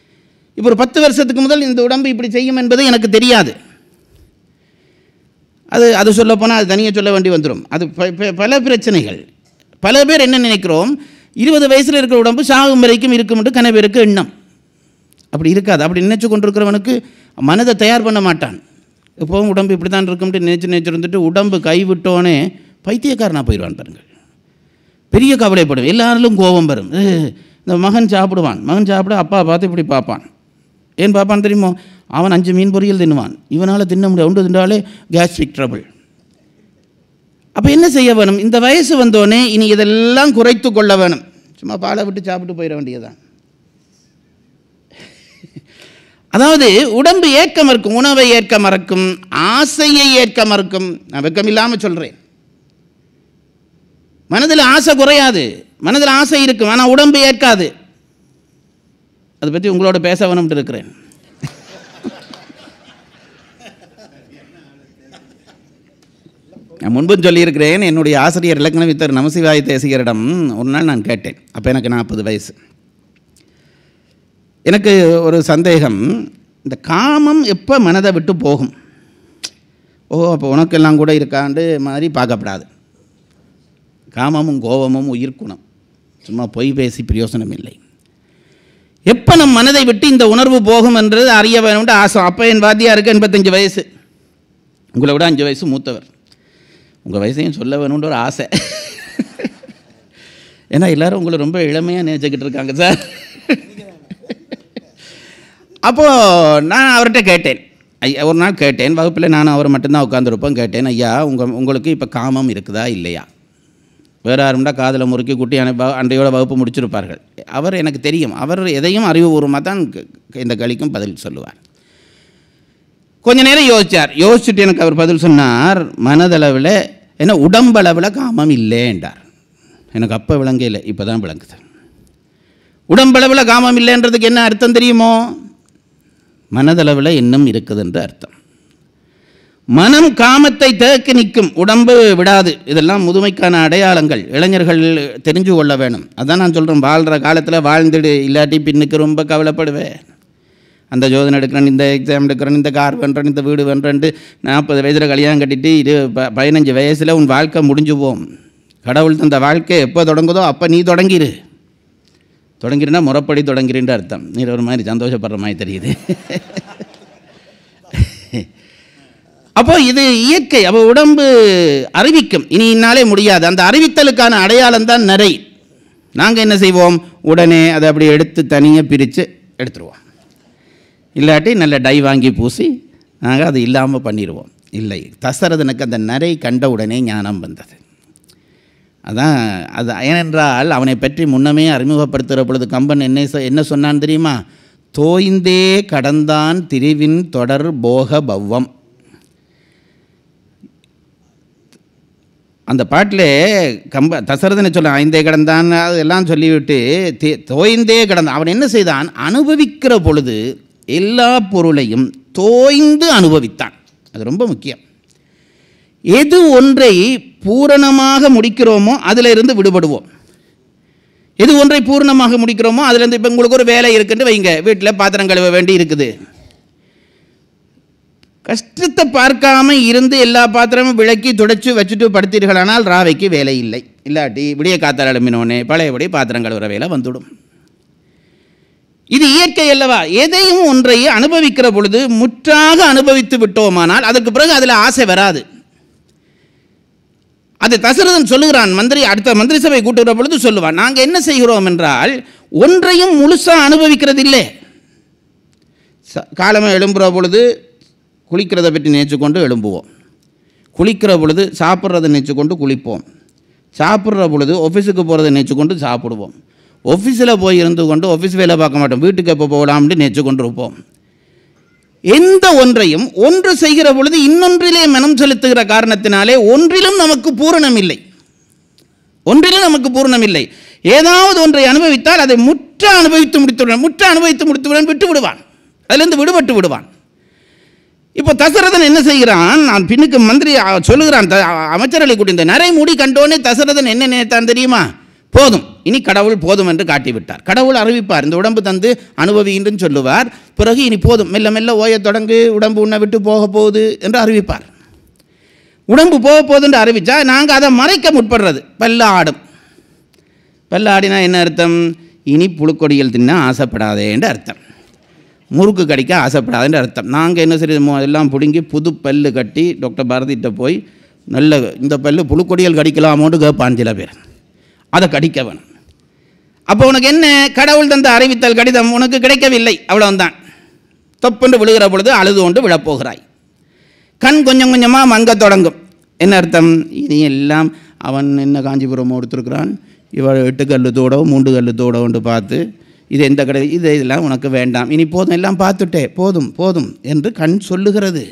இப்போ ஒரு பத்து வருஷத்துக்கு முதல் இந்த உடம்பு இப்படி செய்யும் என்பது எனக்கு தெரியாது அது அது சொல்லப்போனால் அது தனியாக சொல்ல வேண்டி வந்துடும் அது ப- ப- பல பிரச்சனைகள் பல பேர் என்ன நினைக்கிறோம் இருபது வயசில் இருக்கிற உடம்பு சாகும் வரைக்கும் இருக்கும்ட்டு கன பேருக்கு எண்ணம் அப்படி இருக்காது அப்படி நினைச்சு கொண்டிருக்கிறவனுக்கு மனதை தயார் பண்ண மாட்டான் எப்போவும் உடம்பு இப்படி தான் இருக்கும்ட்டு நினைச்சு நினைச்சு இருந்துட்டு உடம்பு கைவிட்டோன்னே பைத்தியக்காரனாக போயிடுவான் பாருங்கள் பெரிய கவலைப்படும் எல்லாரிலும் கோபம் வரும் "ஏ, இந்த மகன் சாப்பிடுவான் மகன் சாப்பிட அப்பா பார்த்து இப்படி பார்ப்பான் ஏன் பார்ப்பான் தெரியுமோ அவன் அஞ்சு மீன் பொரியல் தின்னுவான் இவனால் தின்ன முடியாது ஒன்று தின்றாலே கேஸ்ட்ரிக் ட்ரபிள் அப்போ என்ன செய்ய வேணும் இந்த வயசு வந்தோடனே இனி இதெல்லாம் குறைத்து கொள்ள வேணும் சும்மா பாலை விட்டு சாப்பிட்டு போயிட வேண்டியதுதான் அதாவது உடம்பு ஏற்க மறுக்கும் உணவை ஏற்க மறக்கும் ஆசையை ஏற்க மறுக்கும் நான் வெக்கம் இல்லாமல் சொல்கிறேன் மனதில் ஆசை குறையாது மனதில் ஆசை இருக்கும் ஆனால் உடம்பு ஏற்காது அதை பற்றி உங்களோட பேச வேணும்ட்டு இருக்கிறேன் நான் முன்பும் சொல்லியிருக்கிறேன் என்னுடைய ஆசிரியர் இலக்கண வித்தர் நமசிவாய தேசிகரிடம் ஒரு நாள் நான் கேட்டேன் அப்போ எனக்கு நாற்பது வயசு எனக்கு ஒரு சந்தேகம் இந்த காமம் எப்போ மனதை விட்டு போகும் ஓ அப்போ உனக்கெல்லாம் கூட இருக்காண்டு மாதிரி பார்க்கப்படாது காமமும் கோபமும் உயிர்க்குணம் சும்மா பொய் பேசி பிரயோசனம் இல்லை எப்போ நம் மனதை விட்டு இந்த உணர்வு போகும் என்றது அறிய வேணும்னு ஆசை அப்போ என் வாத்தியாருக்கு எண்பத்தஞ்சு வயசு உங்களை விட அஞ்சு வயசு மூத்தவர் உங்கள் வயசையும் சொல்ல வேணும்னு ஒரு ஆசை ஏன்னா எல்லாரும் உங்களை ரொம்ப இளமையாக நினைச்சுக்கிட்டு இருக்காங்க சார் அப்போது நான் அவர்கிட்ட கேட்டேன் ஐயா ஒரு நாள் கேட்டேன் வகுப்பில் நான் அவர் மட்டும்தான் உட்காந்துருப்போம் கேட்டேன் ஐயா உங்கள் உங்களுக்கு இப்போ காமம் இருக்குதா இல்லையா வேறு யாரும்டா காதில் முறுக்கி குட்டி அனுப்ப அன்றையோட வகுப்பு முடிச்சிருப்பார்கள் அவர் எனக்கு தெரியும் அவர் எதையும் அறிவுபூர்வமாக தான் க- இந்த களிக்கும் பதில் சொல்லுவார் கொஞ்ச நேரம் யோசிச்சார் யோசிச்சுட்டு எனக்கு அவர் பதில் சொன்னார் மனதளவில் என்ன உடம்பளவில் காமம் இல்லைன்றார் எனக்கு அப்போ விளங்க இல்லை இப்போ தான் விளங்குது உடம்பளவில் காமம் இல்லைன்றதுக்கு என்ன அர்த்தம் தெரியுமோ மனதளவில் இன்னும் இருக்குதுன்ற அர்த்தம் மனம் காமத்தை தேக்கி நிற்கும் உடம்பு விடாது இதெல்லாம் முதுமைக்கான அடையாளங்கள் இளைஞர்கள் தெரிஞ்சு கொள்ள வேணும் அதான் நான் சொல்கிறேன் வாழ்கிற காலத்தில் வாழ்ந்துடு இல்லாட்டி பின்னுக்கு ரொம்ப கவலைப்படுவேன் அந்த ஜோதனை எடுக்கிறேன் இந்த எக்ஸாம் எடுக்கிறேன் இந்த கார் பண்ணுறேன் இந்த வீடு பண்ணுறேன்ட்டு நாற்பது வயசில் கல்யாணம் கட்டிட்டு இரு ப பதினஞ்சு வயசில் உன் வாழ்க்கை முடிஞ்சு போகும் கடவுள் தந்த வாழ்க்கை எப்போ தொடங்குதோ அப்போ நீ தொடங்கிரு தொடங்கிருந்தா முறைப்படி தொடங்கிறேன்ற அர்த்தம் நீ ஒரு மாதிரி சந்தோஷப்படுற மாதிரி தெரியுது அப்போ இது இயற்கை அப்போ உடம்பு அறிவிக்கும் இனி இன்னாலே முடியாது அந்த அறிவித்தலுக்கான அடையாளம் தான் நிறை நாங்கள் என்ன செய்வோம் உடனே அதை அப்படி எடுத்து தனியாக பிரித்து எடுத்துருவோம் இல்லாட்டி நல்ல டை வாங்கி பூசி நாங்கள் அது இல்லாமல் பண்ணிடுவோம் இல்லை தசரதனுக்கு அந்த நரை கண்ட உடனே ஞானம் வந்தது அதான் அது ஏனென்றால் அவனை பற்றி முன்னமே அறிமுகப்படுத்துகிற பொழுது கம்பன் என்ன சொ- என்ன சொன்னான் தெரியுமா தோய்ந்தே கடந்தான் திரிவின் தொடர் போக பவ்வம் அந்த பாட்டில் கம்ப தசரதனை சொல்ல ஐந்தே கடந்தான் அதெல்லாம் சொல்லிவிட்டு தே- தோய்ந்தே கடந்தான் அவன் என்ன செய்தான் அனுபவிக்கிற பொழுது எல்லா பொருளையும் தோய்ந்து அனுபவித்தான் அது ரொம்ப முக்கியம் எது ஒன்றை பூரணமாக முடிக்கிறோமோ அதில் இருந்து விடுபடுவோம் எது ஒன்றை பூரணமாக முடிக்கிறோமோ அதுலேருந்து இப்போ உங்களுக்கு ஒரு வேலை இருக்குன்னு வைங்க வீட்டில் பாத்திரம் கழுவ வேண்டி இருக்குது கஷ்டத்தை பார்க்காம இருந்து எல்லா பாத்திரமும் விளக்கி துடைச்சு வச்சுட்டு படுத்தீர்களானால் ராவைக்கு வேலை இல்லை இல்லாட்டி விடிய காத்தால் எழுப்பினோடனே பழையபடி பாத்திரம் கழுவுற வேலை வந்துடும் இது இயற்கை அல்லவா எதையும் ஒன்றை அனுபவிக்கிற பொழுது முற்றாக அனுபவித்து விட்டோமானால் அதற்கு பிறகு அதில் ஆசை வராது அது தசரதன் சொல்லுகிறான் மந்திரி அடுத்த மந்திரி சபை கூட்டுகிற பொழுது சொல்லுவான் நாங்கள் என்ன செய்கிறோம் என்றால் ஒன்றையும் முழுசாக அனுபவிக்கிறது இல்லை ச- காலமே எழும்புகிற பொழுது குளிக்கிறத பற்றி நினைச்சு கொண்டு எழும்புவோம் குளிக்கிற பொழுது சாப்பிட்றத நினைச்சு கொண்டு குளிப்போம் சாப்பிட்ற பொழுது ஆஃபீஸுக்கு போகிறத நினைச்சு கொண்டு சாப்பிடுவோம் ஆஃபீஸில் போய் இருந்து கொண்டு ஆஃபீஸ் வேலை பார்க்க மாட்டோம் வீட்டுக்கு எப்போ போகலாம்னு நினைச்சு கொண்டு இருப்போம் எந்த ஒன்றையும் ஒன்று செய்கிற பொழுது இன்னொன்றிலே மனம் செலுத்துகிற காரணத்தினாலே ஒன்றிலும் நமக்கு பூரணம் இல்லை ஒன்றிலும் நமக்கு பூரணம் இல்லை ஏதாவது ஒன்றை அனுபவித்தால் அதை முற்ற அனுபவித்து முடித்துவிடுவான் முற்ற அனுபவித்து முடித்துவிடுவான் விட்டு விடுவான் அதிலிருந்து விடுபட்டு விடுவான் இப்போ தசரதன் என்ன செய்கிறான் நான் பின்னுக்கு மந்திரி அ, சொல்லுகிறான் த- அமைச்சர்களை கூட்டி இந்த நரை முடி கண்டோனே தசரதன் என்ன நினைத்தான் தெரியுமா போதும் இனி கடவுள் போதும் என்று காட்டிவிட்டார் கடவுள் அறிவிப்பார் இந்த உடம்பு தந்து அனுபவின்னு சொல்லுவார் பிறகு இனி போதும் மெல்ல மெல்ல ஓயத் தொடங்கு உடம்பு உன்னை விட்டு போக போகுது என்று அறிவிப்பார் உடம்பு போக போகுதுன்னு அறிவிச்சா நாங்கள் அதை மறைக்க முற்படுறது பல்ல ஆடும் பல்ல ஆடினா என்ன அர்த்தம் இனி புழுக்கொடிகள் தின்ன ஆசைப்படாதேன்ற அர்த்தம் முறுக்கு கடிக்க ஆசைப்படாதுன்ற அர்த்தம் நாங்கள் என்ன செய்யறோமோ எல்லாம் பிடுங்கி புது பல்லு கட்டி டாக்டர் பாரதிகிட்ட போய் நல்ல இந்த பல்லு புழுக்கொடிகள் கடிக்கலாமோன்னு கேட்பான் சில பேர் அதை கடிக்க வேணும் அப்போ உனக்கு என்ன கடவுள் தந்த அறிவித்தல் கடிதம் உனக்கு கிடைக்கவில்லை அவ்வளவுதான் தொப்புண்டு விழுகிற பொழுது அழுது கொண்டு விழப்போகிறாய் கண் கொஞ்சம் கொஞ்சமாக மங்க தொடங்கும் என்ன அர்த்தம் இனி எல்லாம் அவன் என்ன காஞ்சிபுரம் எடுத்திருக்கிறான் இவள் எட்டு கல்லு தோடோ மூன்று கல்லு தோடோன்னு பார்த்து இது எந்த கடை இது இதெல்லாம் உனக்கு வேண்டாம் இனி போதும் எல்லாம் பார்த்துட்டே போதும் போதும் என்று கண் சொல்லுகிறது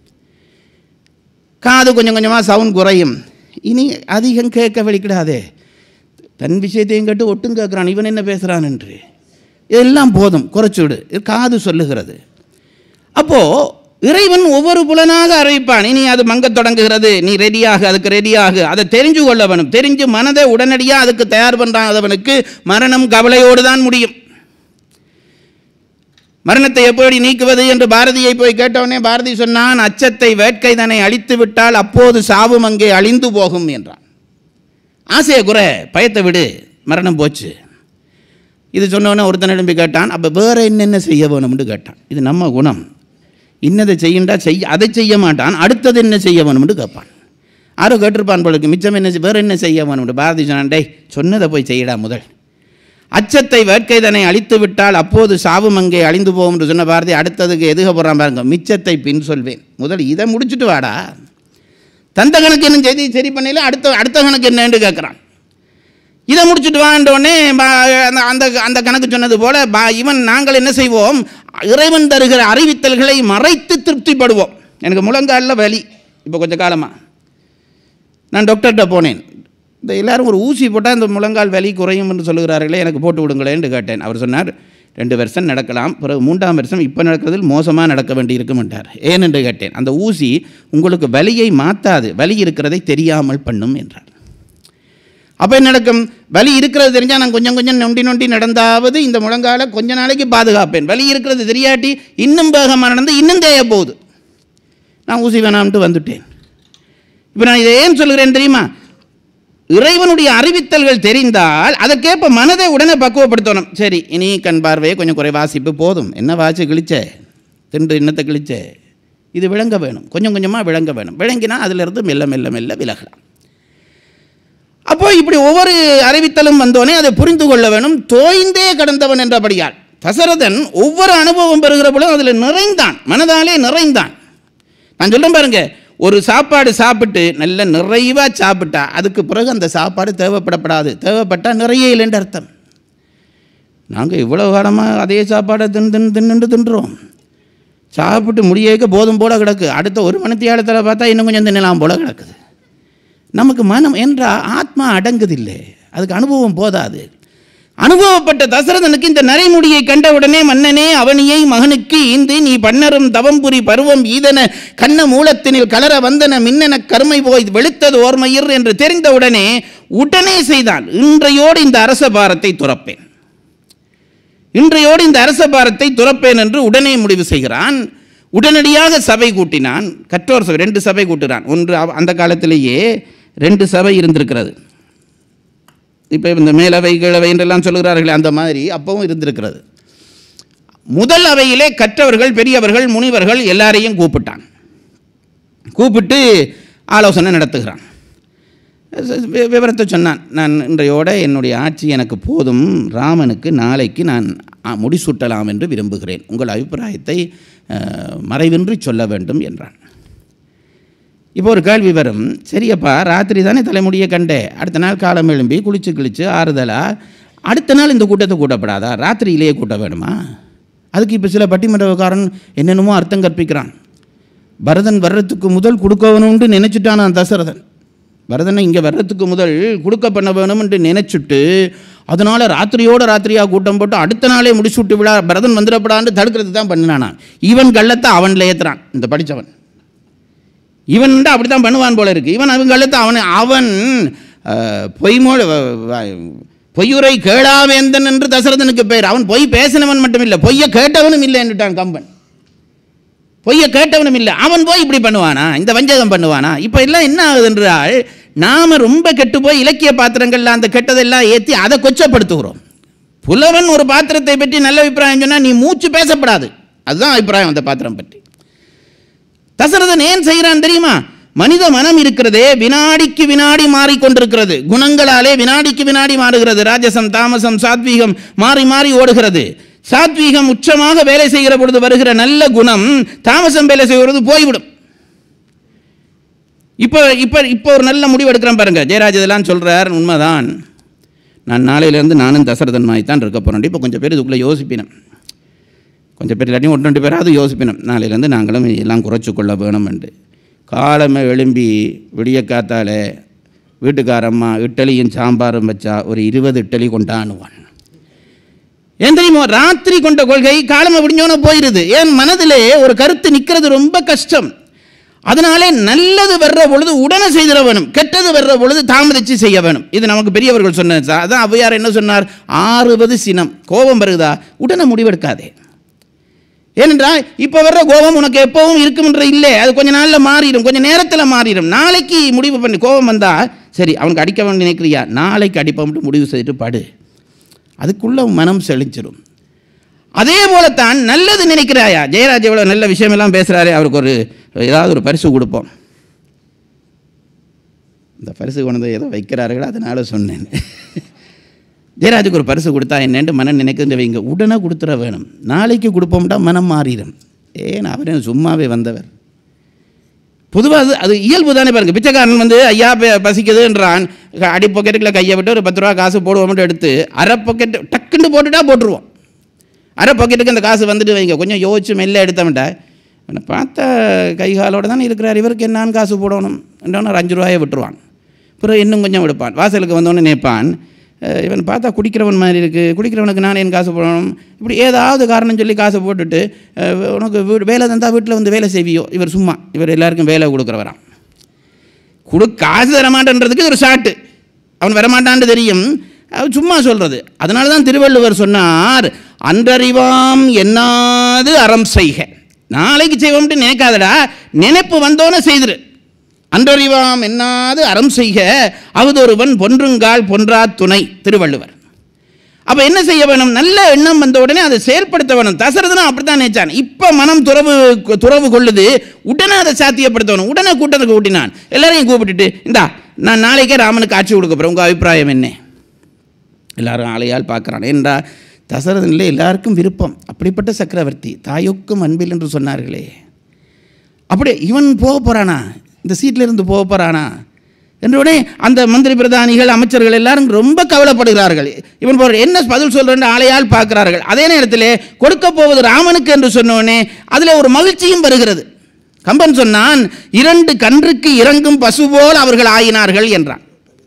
காது கொஞ்சம் கொஞ்சமாக சவுண்ட் குறையும் இனி அதிகம் கேட்க வெளிக்கிடாதே தன் விஷயத்தையும் கேட்டு ஒட்டும் கேட்குறான் இவன் என்ன பேசுகிறான் என்று இதெல்லாம் போதும் குறைச்சு விடு இது காது சொல்லுகிறது அப்போது இறைவன் ஒவ்வொரு புலனாக அறிவிப்பான் இனி அது மங்கத் தொடங்குகிறது நீ ரெடியாக அதுக்கு ரெடியாக அதை தெரிஞ்சு கொள்ள வேணும் தெரிஞ்சு மனதை உடனடியாக அதுக்கு தயார் பண்ணுறாதவனுக்கு மரணம் கவலையோடு தான் முடியும் மரணத்தை எப்படி நீக்குவது என்று பாரதியை போய் கேட்டவனே பாரதி சொன்னான் அச்சத்தை வேட்கை தன்னை அழித்து விட்டால் அப்போது சாவும் அங்கே அழிந்து போகும் என்றான் ஆசையை குறை பயத்தை விடு மரணம் போச்சு இது சொன்னவொன்னே ஒருத்தன் எழும்பி கேட்டான் அப்போ வேற என்னென்ன செய்ய வேணும்னு கேட்டான் இது நம்ம குணம் இன்னதை செய்யண்டா செய்ய அதை செய்ய மாட்டான் அடுத்தது என்ன செய்ய வேணும்னு கேட்பான் யாரோ கேட்டிருப்பான் போலுக்கு மிச்சம் என்ன செய்- வேற என்ன செய்ய வேணும்னு பாரதி சொன்னான் டேய் சொன்னதை போய் செய்யடா முதல் அச்சத்தை வேட்கை தன்னை அழித்து விட்டால் அப்போது சாவும் அங்கே அழிந்து போகும் என்று சொன்ன பாரதி அடுத்ததுக்கு எதுக போகிறான் பாருங்க மிச்சத்தை பின் சொல்வேன் முதல் இதை முடிச்சுட்டு வாடா தந்த கணக்கு என்ன செய்தி சரி பண்ணல அடுத்த அடுத்த கணக்கு என்னன்னு கேட்குறான் இதை முடிச்சுட்டு வாண்டோடனே அந்த அந்த அந்த கணக்கு சொன்னது போல பா இவன் நாங்கள் என்ன செய்வோம் இறைவன் தருகிற அறிவித்தல்களை மறைத்து திருப்திப்படுவோம் எனக்கு முழங்காலில் வலி இப்போ கொஞ்சம் காலமாக நான் டாக்டர்கிட்ட போனேன் இந்த எல்லாரும் ஒரு ஊசி போட்டால் இந்த முழங்கால் வலி குறையும் என்று சொல்லுகிறார்களே எனக்கு போட்டு விடுங்களேன்னு கேட்டேன் அவர் சொன்னார் ரெண்டு வருஷம் நடக்கலாம் பிறகு மூன்றாம் வருஷம் இப்போ நடக்கிறதில் மோசமாக நடக்க வேண்டியிருக்குமென்றார் ஏன் என்று கேட்டேன் அந்த ஊசி உங்களுக்கு வலியை மாற்றாது வலி இருக்கிறதை தெரியாமல் பண்ணும் என்றார் அப்போ என்ன நடக்கும் வலி இருக்கிறது தெரிஞ்சால் நான் கொஞ்சம் கொஞ்சம் நொண்டி நொண்டி நடந்தாவது இந்த முழங்கால கொஞ்ச நாளைக்கு பாதுகாப்பேன் வலி இருக்கிறது தெரியாட்டி இன்னும் வேகமாக நடந்து இன்னும் தேய போகுது நான் ஊசி வேணாம்ட்டு வந்துட்டேன் இப்போ நான் இதை ஏன் சொல்கிறேன் தெரியுமா இறைவனுடைய அறிவித்தல்கள் தெரிந்தால் அதற்கேற்ப மனதை உடனே பக்குவப்படுத்தணும் சரி இனி கண் பார்வையை கொஞ்சம் குறை வாசிப்பு போதும் என்ன வாசி கிழிச்ச திண்டு இன்னத்தை கிழிச்ச இது விளங்க வேணும் கொஞ்சம் கொஞ்சமாக விளங்க வேணும் விளங்கினா அதிலிருந்து மெல்ல மெல்ல மெல்ல விலகலாம் அப்போ இப்படி ஒவ்வொரு அறிவித்தலும் வந்தோனே அதை புரிந்து கொள்ள வேணும் தோய்ந்தே கடந்தவன் என்றபடியால் தசரதன் ஒவ்வொரு அனுபவம் பெறுகிற பொழுது அதில் நிறைந்தான் மனதாலே நிறைந்தான் நான் சொல்றேன் பாருங்க ஒரு சாப்பாடு சாப்பிட்டு நல்ல நிறைவாக சாப்பிட்டா அதுக்கு பிறகு அந்த சாப்பாடு தேவைப்படப்படாது தேவைப்பட்டால் நிறைய இல்லைன்ற அர்த்தம் நாங்கள் இவ்வளோ காலமாக அதே சாப்பாடை தின்னு தின்னு தின்னுட்டு தின்றோம் சாப்பிட்டு முடியக்க போதும் போல கிடக்கு அடுத்த ஒரு மணித்தியாலத்தில் பார்த்தா இன்னும் கொஞ்சம் தின்னலாம் போல கிடக்குது நமக்கு மனம் என்ற ஆத்மா அடங்குதில்லை அதுக்கு அனுபவம் போதாது அனுபவப்பட்ட தசரதனுக்கு இந்த நரைமுடியை கண்டவுடனே மன்னனே அவனியை மகனுக்கு ஈந்து நீ பன்னரும் தவம்புரி பருவம் ஈதன கண்ண மூலத்தினில் கலர வந்தன மின்னன கருமை போய் வெளுத்தது ஓர்மயிர் என்று தெரிந்தவுடனே உடனே செய்தான் இன்றையோடு இந்த அரச பாரத்தை துறப்பேன் இன்றையோடு இந்த அரச பாரத்தை துறப்பேன் என்று உடனே முடிவு செய்கிறான் உடனடியாக சபை கூட்டினான் கற்றோர் சபை ரெண்டு சபை கூட்டுறான் ஒன்று அவ- அந்த காலத்திலேயே ரெண்டு சபை இருந்திருக்கிறது இப்போ இந்த மேலவை கீழவை என்றெல்லாம் சொல்கிறார்களே அந்த மாதிரி அப்பவும் இருந்திருக்கிறது முதல் அவையிலே கற்றவர்கள் பெரியவர்கள் முனிவர்கள் எல்லாரையும் கூப்பிட்டான் கூப்பிட்டு ஆலோசனை நடத்துகிறான் வி- விவரத்தை சொன்னான் நான் இன்றையோட என்னுடைய ஆட்சி எனக்கு போதும் ராமனுக்கு நாளைக்கு நான் ஆ, முடிசூட்டலாம் என்று விரும்புகிறேன் உங்கள் அபிப்பிராயத்தை அஹ், மறைவின்றி சொல்ல வேண்டும் என்றான் இப்போ ஒரு கேள்வி வரும் சரியப்பா ராத்திரி தானே தலைமுடியை கண்டே அடுத்த நாள் காலம் எழும்பி குளிச்சு கிழிச்சு ஆறுதலா அடுத்த நாள் இந்த கூட்டத்தை கூட்டப்படாதா ராத்திரியிலேயே கூட்ட வேணுமா அதுக்கு இப்போ சில பட்டிமன்றக்காரன் என்னென்னமோ அர்த்தம் கற்பிக்கிறான் பரதன் வர்றதுக்கு முதல் கொடுக்கவனும்னு நினைச்சிட்டானான் தசரதன் பரதனை இங்கே வர்றதுக்கு முதல் கொடுக்க பண்ண வேணும்னு நினைச்சிட்டு அதனால ராத்திரியோட ராத்திரியாக கூட்டம் போட்டு அடுத்த நாளே முடிச்சு விட்டு விழா பரதன் வந்துடப்படான்னு தடுக்கிறது தான் பண்ணினானா இவன் கள்ளத்தை அவன்ல ஏத்துறான் இந்த படித்தவன் இவன் அப்படி தான் பண்ணுவான் போல இருக்கு இவன் அவன் கழுத்து அவன் அவன் அஹ், பொய்மொழி வ- வ- பொய்யுரை கேளாவேந்தன் என்று தசரதனுக்கு பேர் அவன் பொய் பேசினவன் மட்டும் இல்லை பொய்யை கேட்டவனும் இல்லை என்றுட்டான் கம்பன் பொய்யை கேட்டவனும் இல்லை அவன் போய் இப்படி பண்ணுவானா இந்த வஞ்சகம் பண்ணுவானா இப்போ எல்லாம் என்ன ஆகுது என்றால் நாம் ரொம்ப கெட்டு போய் இலக்கிய பாத்திரங்கள்ல அந்த கெட்டதெல்லாம் ஏற்றி அதை கொச்சப்படுத்துகிறோம் புலவன் ஒரு பாத்திரத்தை பற்றி நல்ல அபிப்பிராயம் சொன்னால் நீ மூச்சு பேசப்படாது அதுதான் அபிப்பிராயம் அந்த பாத்திரம் பற்றி தசரதன் ஏன் செய்கிறான் தெரியுமா மனித மனம் இருக்கிறதே வினாடிக்கு வினாடி மாறிக்கொண்டிருக்கிறது குணங்களாலே வினாடிக்கு வினாடி மாறுகிறது ராஜசம் தாமசம் சாத்வீகம் மாறி மாறி ஓடுகிறது சாத்வீகம் உச்சமாக வேலை செய்கிற பொழுது வருகிற நல்ல குணம் தாமசம் வேலை செய்கிறது போய்விடும் இப்போ இப்போ இப்போ ஒரு நல்ல முடிவு எடுக்கிறேன் பாருங்க ஜெயராஜ் இதெல்லாம் சொல்கிறார் உண்மைதான் நான் நாளையிலேருந்து நானும் தசரதன் மாதிரி தான் இருக்க போகிறேன் இப்போ கொஞ்சம் பேர் இதுக்குள்ளே யோசிப்பினேன் கொஞ்சம் பேர் இல்லாட்டியும் ஒன்று ரெண்டு பேராவது யோசிப்பினோம் நாளையிலேருந்து நாங்களும் எல்லாம் குறைச்சி கொள்ள வேணும் என்று காலமே எழும்பி விடிய காத்தால வீட்டுக்காரம்மா இட்டலியும் சாம்பாரும் வச்சா ஒரு இருபது இட்டலி கொண்டாடுவான் ஏன் தெரியுமோ ராத்திரி கொண்ட கொள்கை காலமை விடிஞ்சோன்னு போயிடுது ஏன் மனதிலே ஒரு கருத்து நிற்கிறது ரொம்ப கஷ்டம் அதனாலே நல்லது வர்ற பொழுது உடனே செய்திட வேணும் கெட்டது வர்ற பொழுது தாமதிச்சு செய்ய வேணும் இது நமக்கு பெரியவர்கள் சொன்னது சார் அதான் ஔவையார் என்ன சொன்னார் ஆறுவது சினம் கோபம் வருகுதா உடனே முடிவெடுக்காதே ஏனென்றால் இப்போ வர்ற கோபம் உனக்கு எப்பவும் இருக்கும்ன்ற இல்லை அது கொஞ்ச நாளில் மாறிடும் கொஞ்சம் நேரத்தில் மாறிடும் நாளைக்கு முடிவு பண்ணி கோபம் வந்தால் சரி அவனுக்கு அடிக்க வேண்டிய நினைக்கிறியா நாளைக்கு அடிப்போம்ட்டு முடிவு செய்துட்டு படு அதுக்குள்ள உன் மனம் செழிச்சிடும் அதே போலத்தான் நல்லது நினைக்கிறாயா ஜெயராஜ் எவ்வளோ நல்ல விஷயமெல்லாம் பேசுகிறாரு அவருக்கு ஒரு ஏதாவது ஒரு பரிசு கொடுப்போம் இந்த பரிசு கொண்டு வந்து ஏதோ வைக்கிறார்கள் அதனால சொன்னேன் ஜெயராஜுக்கு ஒரு பரிசு கொடுத்தா என்னென்று மனம் நினைக்கின்ற வைங்க உடனே கொடுத்துட வேணும் நாளைக்கு கொடுப்போம்டா மனம் மாறிடும் ஏன் அவர் சும்மாவே வந்தவர் பொதுவாக அது அது இயல்பு தானே பாருங்க பிச்சைக்காரன் வந்து ஐயா ப- பசிக்குதுன்றான் க- அடி பாக்கெட்டுக்குள்ள கையை விட்டு ஒரு பத்து ரூபா காசு போடுவோம்னு எடுத்து அரை பாக்கெட்டு டக்குன்னு போட்டுட்டா போட்டுருவோம் அரை பாக்கெட்டுக்கு அந்த காசு வந்துட்டு வைங்க கொஞ்சம் யோசிச்சு மெல்ல எடுத்தவன்டா இவனை பார்த்தா கை காலோட தானே இருக்கிறார் இவருக்கு என்னான்னு காசு போடணும் என்றவன ஒரு அஞ்சு ரூபாயை விட்டுருவான் பிறகு இன்னும் கொஞ்சம் விடுப்பான் வாசலுக்கு வந்தோடனே நினைப்பான் அஹ் இவன் பார்த்தா குடிக்கிறவன் மாதிரி இருக்குது குடிக்கிறவனுக்கு நான் ஏன் காசு போடணும் இப்படி ஏதாவது காரணம் சொல்லி காசை போட்டுட்டு அஹ் உனக்கு வீடு வேலை தந்தால் வீட்டில் வந்து வேலை செய்வியோ இவர் சும்மா இவர் எல்லாருக்கும் வேலை கொடுக்குறவராம் கொடு காசு தரமாட்டேன்றதுக்கு இது ஒரு ஷாட்டு அவன் வரமாட்டான்னு தெரியும் அவன் சும்மா சொல்கிறது அதனால தான் திருவள்ளுவர் சொன்னார் அன்றறிவாம் என்னாது அறம் செய்க நாளைக்கு செய்வோம்ட்டு நினைக்காதடா நினைப்பு வந்தோன்னே செய்திரு அன்றறிவாம் என்னாது அறம் செய்க அவதொருவன் பொன்றுங்கால் பொன்றா துணை திருவள்ளுவர் அப்போ என்ன செய்ய வேணும் நல்ல எண்ணம் வந்த உடனே அதை செயல்படுத்த வேணும் தசரதனும் அப்படித்தான் நினைச்சான் இப்போ மனம் துறவு துறவு கொள்ளுது உடனே அதை சாத்தியப்படுத்தணும் உடனே கூட்டத்துக்கு கூட்டினான் எல்லாரையும் கூப்பிட்டுட்டு இந்தா நான் நாளைக்கே ராமனுக்கு ஆட்சி கொடுக்க போகிறேன் உங்கள் அபிப்பிராயம் என்ன எல்லாரும் ஆளையால் பார்க்குறான் ஏன்றா தசரதனில் எல்லாருக்கும் விருப்பம் அப்படிப்பட்ட சக்கரவர்த்தி தாயொக்கும் அன்பில் என்று சொன்னார்களே அப்படியே இவன் போக போகிறானா இந்த சீட்டில் இருந்து போக போகிறானா என்ற உடனே அந்த மந்திரி பிரதானிகள் அமைச்சர்கள் எல்லாரும் ரொம்ப கவலைப்படுகிறார்கள் இவன் போற என்ன பதில் சொல்கிறேன் ஆளையால் பார்க்கிறார்கள் அதே நேரத்தில் கொடுக்க போவது ராமனுக்கு என்று சொன்னோடனே அதில் ஒரு மகிழ்ச்சியும் வருகிறது கம்பன் சொன்னான் இரண்டு கன்றுக்கு இறங்கும் பசு போல் அவர்கள் ஆயினார்கள் என்றான்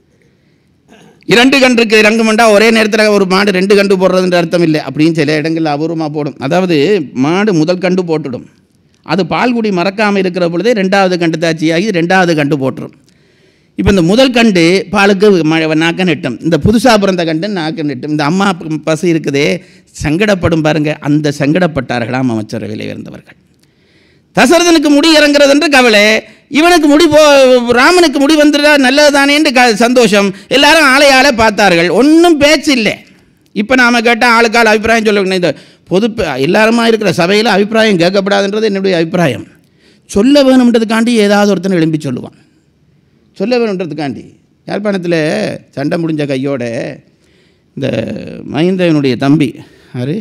இரண்டு கன்றுக்கு இறங்குமெண்டா ஒரே நேரத்தில் ஒரு மாடு ரெண்டு கண்டு போடுறதுன்ற அர்த்தம் இல்லை அப்படின்னு சில இடங்களில் அபூர்வமாக போடும் அதாவது மாடு முதல் கண்டு போட்டுடும் அது பால்குடி மறக்காமல் இருக்கிற பொழுதே ரெண்டாவது கண்டு தாச்சியாகி ரெண்டாவது கண்டு போட்டுரும் இப்போ இந்த முதல் கண்டு பாலுக்கு ம- நாக்க நெட்டும் இந்த புதுசாக பிறந்த கண்டு நாக்க நெட்டும் இந்த அம்மா ப- பசு இருக்குதே சங்கடப்படும் பாருங்க அந்த சங்கடப்பட்டார்களாம் அமைச்சரவையில் இருந்தவர்கள் தசரதனுக்கு முடி இறங்குறது என்று கவலை இவனுக்கு முடி போ ராமனுக்கு முடி வந்துட்டா நல்லதுதானேன்னு க சந்தோஷம் எல்லாரும் ஆளையால பார்த்தார்கள் ஒன்றும் பேச்சு இல்லை இப்போ நாம் கேட்டால் ஆளுக்கால் அபிப்பிராயம் சொல்லணும் இந்த பொது ப- எல்லாருமா இருக்கிற சபையில் அபிப்பிராயம் கேட்கப்படாதுன்றது என்னுடைய அபிப்பிராயம் சொல்ல வேணுன்றதுக்காண்டி ஏதாவது ஒருத்தன் எழும்பி சொல்லுவான் சொல்ல வேணுன்றதுக்காண்டி யாழ்ப்பாணத்தில் சண்டை முடிஞ்ச கையோட இந்த மஹிந்தவனுடைய தம்பி யாரு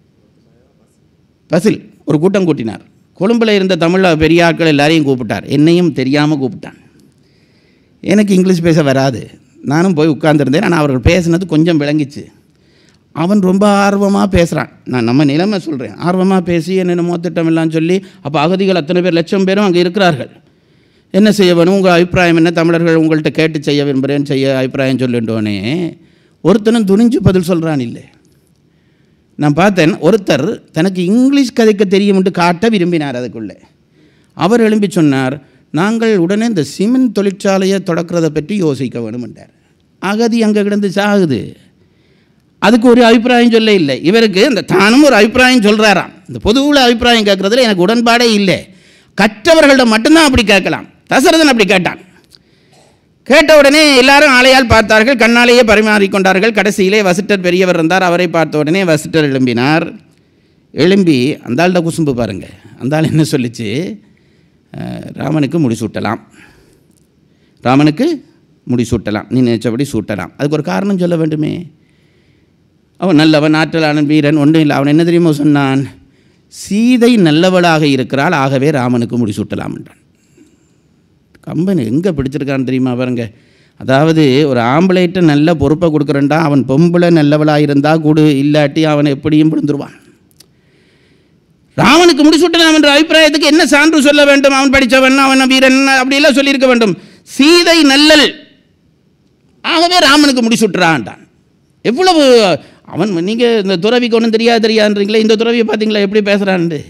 பசில் ஒரு கூட்டம் கூட்டினார் கொழும்பில் இருந்த தமிழ் பெரிய ஆட்கள் எல்லாரையும் கூப்பிட்டார் என்னையும் தெரியாமல் கூப்பிட்டான் எனக்கு இங்கிலீஷ் பேச வராது நானும் போய் உட்கார்ந்திருந்தேன் ஆனால் அவர்கள் பேசினது கொஞ்சம் விளங்கிச்சு அவன் ரொம்ப ஆர்வமாக பேசுகிறான் நான் நம்ம நிலைமை சொல்கிறேன் ஆர்வமாக பேசி என்னென்னமோ திட்டம் எல்லாம் சொல்லி அப்போ அகதிகள் அத்தனை பேர் லட்சம் பேரும் அங்கே இருக்கிறார்கள் என்ன செய்ய வேணும் உங்கள் அபிப்பிராயம் என்ன தமிழர்கள் உங்கள்கிட்ட கேட்டு செய்ய விரும்புகிறேன் செய்ய அபிப்பிராயம் சொல்லுண்டோனே ஒருத்தனும் துணிஞ்சு பதில் சொல்கிறான் இல்லை நான் பார்த்தேன் ஒருத்தர் தனக்கு இங்கிலீஷ் கதைக்க தெரியும்னு காட்ட விரும்பினார் அதுக்குள்ளே அவர் எழும்பி சொன்னார் நாங்கள் உடனே இந்த சிமெண்ட் தொழிற்சாலையை தொடக்கிறத பற்றி யோசிக்க வேணுமென்றார் அகதி அங்கே கிடந்து சாகுது அதுக்கு ஒரு அபிப்பிராயம் சொல்ல இல்லை இவருக்கு இந்த தானும் ஒரு அபிப்பிராயம் சொல்கிறாராம் இந்த பொதுவுல அபிப்பிராயம் கேட்குறதுல எனக்கு உடன்பாடே இல்லை கற்றவர்களிடம் மட்டும்தான் அப்படி கேட்கலாம் தசரதன் அப்படி கேட்டான் கேட்ட உடனே எல்லாரும் ஆளையால் பார்த்தார்கள் கண்ணாலேயே பரிமாறிக்கொண்டார்கள் கடைசியிலே வசிட்டர் பெரியவர் இருந்தார் அவரை பார்த்த உடனே வசிட்டர் எழும்பினார் எழும்பி அந்த ஆள்கிட்ட குசும்பு பாருங்க அந்த ஆள் என்ன சொல்லிச்சு அஹ், ராமனுக்கு முடிசூட்டலாம் ராமனுக்கு முடிசூட்டலாம் நீ நினைச்சபடி சூட்டலாம் அதுக்கு ஒரு காரணம் சொல்ல வேண்டுமே அவன் நல்லவன் ஆற்றலாளன் வீரன் ஒன்றும் இல்லை அவன் என்ன தெரியுமா சொன்னான் சீதை நல்லவளாக இருக்கிறாள் ஆகவே ராமனுக்கு முடிசூட்டலாம் என்றான் கம்பன் எங்கே பிடிச்சிருக்கான்னு தெரியுமா பாருங்க அதாவது ஒரு ஆம்பளைட்ட நல்ல பொறுப்பை கொடுக்குறேன்டா அவன் பொம்பளை நல்லவளாக இருந்தால் கூடு இல்லாட்டி அவனை எப்படியும் விழுந்துருவான் ராமனுக்கு முடிசூட்டலாம் என்ற அபிப்பிராயத்துக்கு என்ன சான்று சொல்ல வேண்டும் அவன் படித்தவன் அவன் வீரன் அப்படியெல்லாம் சொல்லியிருக்க வேண்டும் சீதை நல்லல் ஆகவே ராமனுக்கு முடிசூட்டுறான்டான் எவ்வளவு அவன் நீங்கள் இந்த துறவிக்கு ஒன்றும் தெரியாது தெரியாதுன்றீங்களே இந்த துறவியை பார்த்தீங்களா எப்படி பேசுகிறான்னு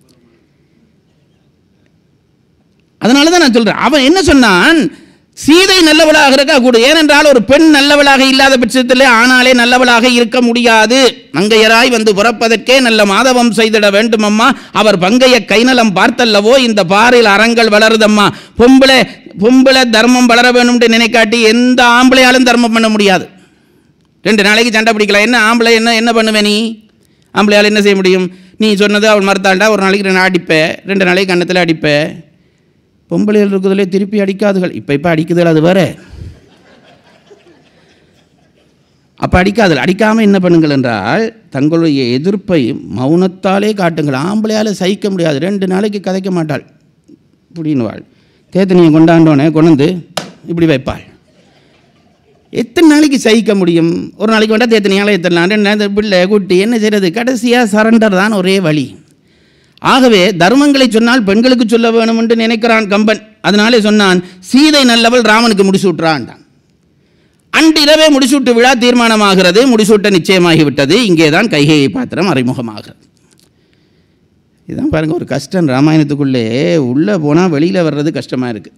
அதனால தான் நான் சொல்கிறேன் அவன் என்ன சொன்னான் சீதை நல்லவளாக இருக்கா கூட ஏனென்றால் ஒரு பெண் நல்லவளாக இல்லாத பட்சத்தில் ஆனாலே நல்லவளாக இருக்க முடியாது மங்கையராய் வந்து புறப்பதற்கே நல்ல மாதவம் செய்திட வேண்டுமம்மா அவர் பங்கைய கைநலம் பார்த்தல்லவோ இந்த பாறையில் அறங்கள் வளருதம்மா பொம்பளை பொம்பளை தர்மம் வளர வேணும்னு நினைக்காட்டி எந்த ஆம்பளையாலும் தர்மம் பண்ண முடியாது ரெண்டு நாளைக்கு சண்டை பிடிக்கலாம் என்ன ஆம்பளை என்ன என்ன பண்ணுவே நீ ஆம்பளையால் என்ன செய்ய முடியும் நீ சொன்னது அவள் மறுத்தாண்டா ஒரு நாளைக்கு ரெண்டு அடிப்ப ரெண்டு நாளைக்கு கன்னத்தில் அடிப்ப பொம்பளைகள் இருக்கிறதுலே திருப்பி அடிக்காதுகள் இப்போ இப்போ அடிக்குதுகள் அது வேற அப்போ அடிக்காதுகள் அடிக்காமல் என்ன பண்ணுங்கள் என்றால் தங்களுடைய எதிர்ப்பை மௌனத்தாலே காட்டுங்கள் ஆம்பளையால் சகிக்க முடியாது ரெண்டு நாளைக்கு கதைக்க மாட்டாள் இப்படின்னுவாள் தேத்தனியை கொண்டாண்டோன்னே கொண்டு வந்து இப்படி வைப்பாள் எத்தனை நாளைக்கு சகிக்க முடியும் ஒரு நாளைக்கு வேண்டாம் தேத்தனையால் எத்தனை நாள் ரெண்டு நாள் பிள்ளை குட்டி என்ன செய்கிறது கடைசியாக சரண்டர் தான் ஒரே வழி ஆகவே தர்மங்களை சொன்னால் பெண்களுக்கு சொல்ல வேணும் என்று நினைக்கிறான் கம்பன் அதனாலே சொன்னான் சீதை நல்லவள் ராமனுக்கு முடிசூட்டுறான்டான் அன்றிரவே முடிசூட்டு விழா தீர்மானமாகிறது முடிசூட்ட நிச்சயமாகிவிட்டது இங்கே தான் கைகையை பாத்திரம் அறிமுகமாகிறது இதான் பாருங்க ஒரு கஷ்டம் ராமாயணத்துக்குள்ளே உள்ளே போனால் வெளியில் வர்றது கஷ்டமாக இருக்குது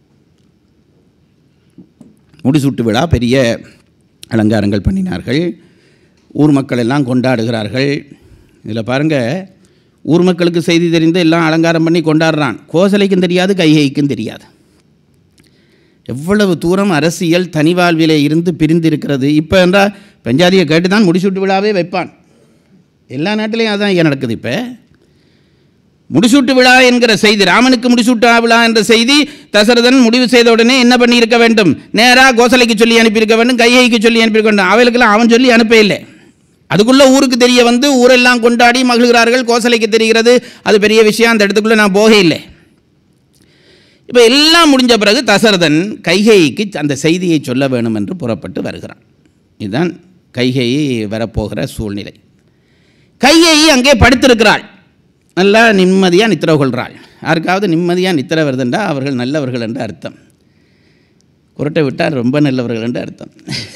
முடிசூட்டு விழா பெரிய அலங்காரங்கள் பண்ணினார்கள் ஊர் மக்கள் எல்லாம் கொண்டாடுகிறார்கள் இதில் பாருங்கள் ஊர் மக்களுக்கு செய்தி தெரிந்து எல்லாம் அலங்காரம் பண்ணி கொண்டாடுறான் கோசலைக்கும் தெரியாது கைகைக்கும் தெரியாது எவ்வளவு தூரம் அரசியல் தனி வாழ்விலே இருந்து பிரிந்திருக்கிறது இப்போ என்றால் பெஞ்சாதியை கேட்டு தான் முடிசூட்டு விழாவே வைப்பான் எல்லா நாட்டிலையும் அதான் இங்கே நடக்குது இப்போ முடிசூட்டு விழா என்கிற செய்தி ராமனுக்கு முடிசூட்டு விழா என்ற செய்தி தசரதன் முடிவு செய்த உடனே என்ன பண்ணியிருக்க வேண்டும் நேராக கோசலைக்கு சொல்லி அனுப்பியிருக்க வேண்டும் கையைக்கு சொல்லி அனுப்பியிருக்க வேண்டும் அவளுக்கெல்லாம் அவன் சொல்லி அனுப்ப இல்லை அதுக்குள்ளே ஊருக்கு தெரிய வந்து ஊரெல்லாம் கொண்டாடி மகிழ்கிறார்கள் கோசலைக்கு தெரிகிறது அது பெரிய விஷயம் அந்த இடத்துக்குள்ளே நான் போக இல்லை இப்போ எல்லாம் முடிஞ்ச பிறகு தசரதன் கைகைக்கு அந்த செய்தியை சொல்ல வேணும் என்று புறப்பட்டு வருகிறான் இதுதான் கைகையை வரப்போகிற சூழ்நிலை கையை அங்கே படுத்திருக்கிறாள் நல்லா நிம்மதியாக நித்திர கொள்கிறாள் யாருக்காவது நிம்மதியாக நித்திர வருதுண்டா அவர்கள் நல்லவர்கள் என்று அர்த்தம் குரட்டை விட்டால் ரொம்ப நல்லவர்கள் என்று அர்த்தம்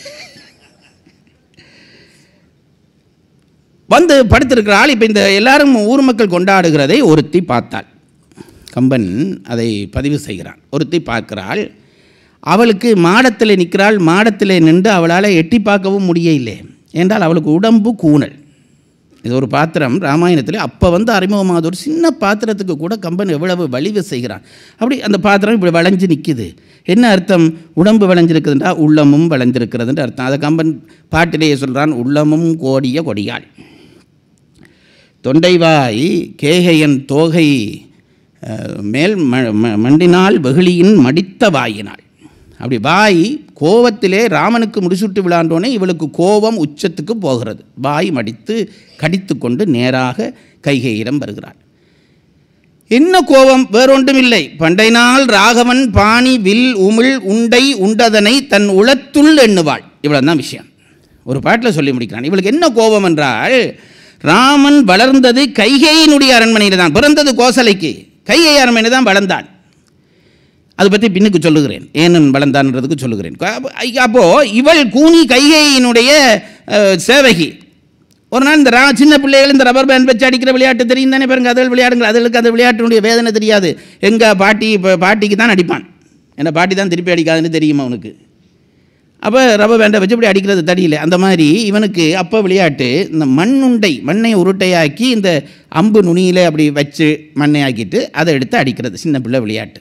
வந்து படுத்திருக்கிறாள் இப்போ இந்த எல்லாரும் ஊர் மக்கள் கொண்டாடுகிறதை ஒருத்தி பார்த்தாள் கம்பன் அதை பதிவு செய்கிறான் ஒருத்தி பார்க்கிறாள் அவளுக்கு மாடத்தில் நிற்கிறாள் மாடத்தில் நின்று அவளால் எட்டி பார்க்கவும் முடியவில்லை என்றால் அவளுக்கு உடம்பு கூணல் இது ஒரு பாத்திரம் ராமாயணத்தில் அப்போ வந்து அறிமுகமாகுது ஒரு சின்ன பாத்திரத்துக்கு கூட கம்பன் எவ்வளவு வலிவு செய்கிறான் அப்படி அந்த பாத்திரம் இப்படி வளைஞ்சு நிற்கிது என்ன அர்த்தம் உடம்பு விளைஞ்சிருக்குதுன்றா உள்ளமும் விளைஞ்சிருக்கிறதுன்ற அர்த்தம் அதை கம்பன் பாட்டிலேயே சொல்கிறான் உள்ளமும் கோடிய கொடியாள் தொண்டைவாய் கேகையன் தோகை அஹ், மேல் ம- ம- மண்டினால் வெகுளியின் மடித்த வாயினாள் அப்படி வாய் கோவத்திலே ராமனுக்கு முடிசூட்டு விழாண்டோனே இவளுக்கு கோபம் உச்சத்துக்கு போகிறது வாய் மடித்து கடித்து கொண்டு நேராக கைகையிடம் வருகிறாள் என்ன கோபம் வேறொன்றும் இல்லை பண்டை நாள் ராகவன் பாணி வில் உமிழ் உண்டை உண்டதனை தன் உளத்துள் எண்ணுவாள் இவ்வளவு தான் விஷயம் ஒரு பாட்டில் சொல்லி முடிக்கிறான் இவளுக்கு என்ன கோபம் என்றால் ராமன் வளர்ந்தது கைகேயினுடைய அரண்மனையில் தான் பிறந்தது கோசலைக்கு கைகை அரண்மனை தான் வளர்ந்தான் அதை பற்றி பின்னுக்கு சொல்லுகிறேன் ஏனன் வளர்ந்தான்றதுக்கு சொல்லுகிறேன் அப்போ- அப்போ இவள் கூனி கைகேயினுடைய அஹ், சேவகி ஒரு நாள் இந்த ரா சின்ன பிள்ளைகள் இந்த ரப்பர் பேண்ட் வச்சு அடிக்கிற விளையாட்டு தெரியும் தானே பாருங்க அதில் விளையாடுங்க அதுகளுக்கு அந்த விளையாட்டினுடைய வேதனை தெரியாது எங்கள் பாட்டி இப்போ பாட்டிக்கு தான் அடிப்பான் என்ன பாட்டி தான் திருப்பி அடிக்காதுன்னு தெரியுமா அவனுக்கு அப்போ ரப்பர் பேண்டை வச்சு இப்படி அடிக்கிறது தடியில் அந்த மாதிரி இவனுக்கு அப்போ விளையாட்டு இந்த மண்ணுண்டை மண்ணை உருட்டையாக்கி இந்த அம்பு நுனியில் அப்படி வச்சு மண்ணை ஆக்கிட்டு அதை எடுத்து அடிக்கிறது சின்ன பிள்ளை விளையாட்டு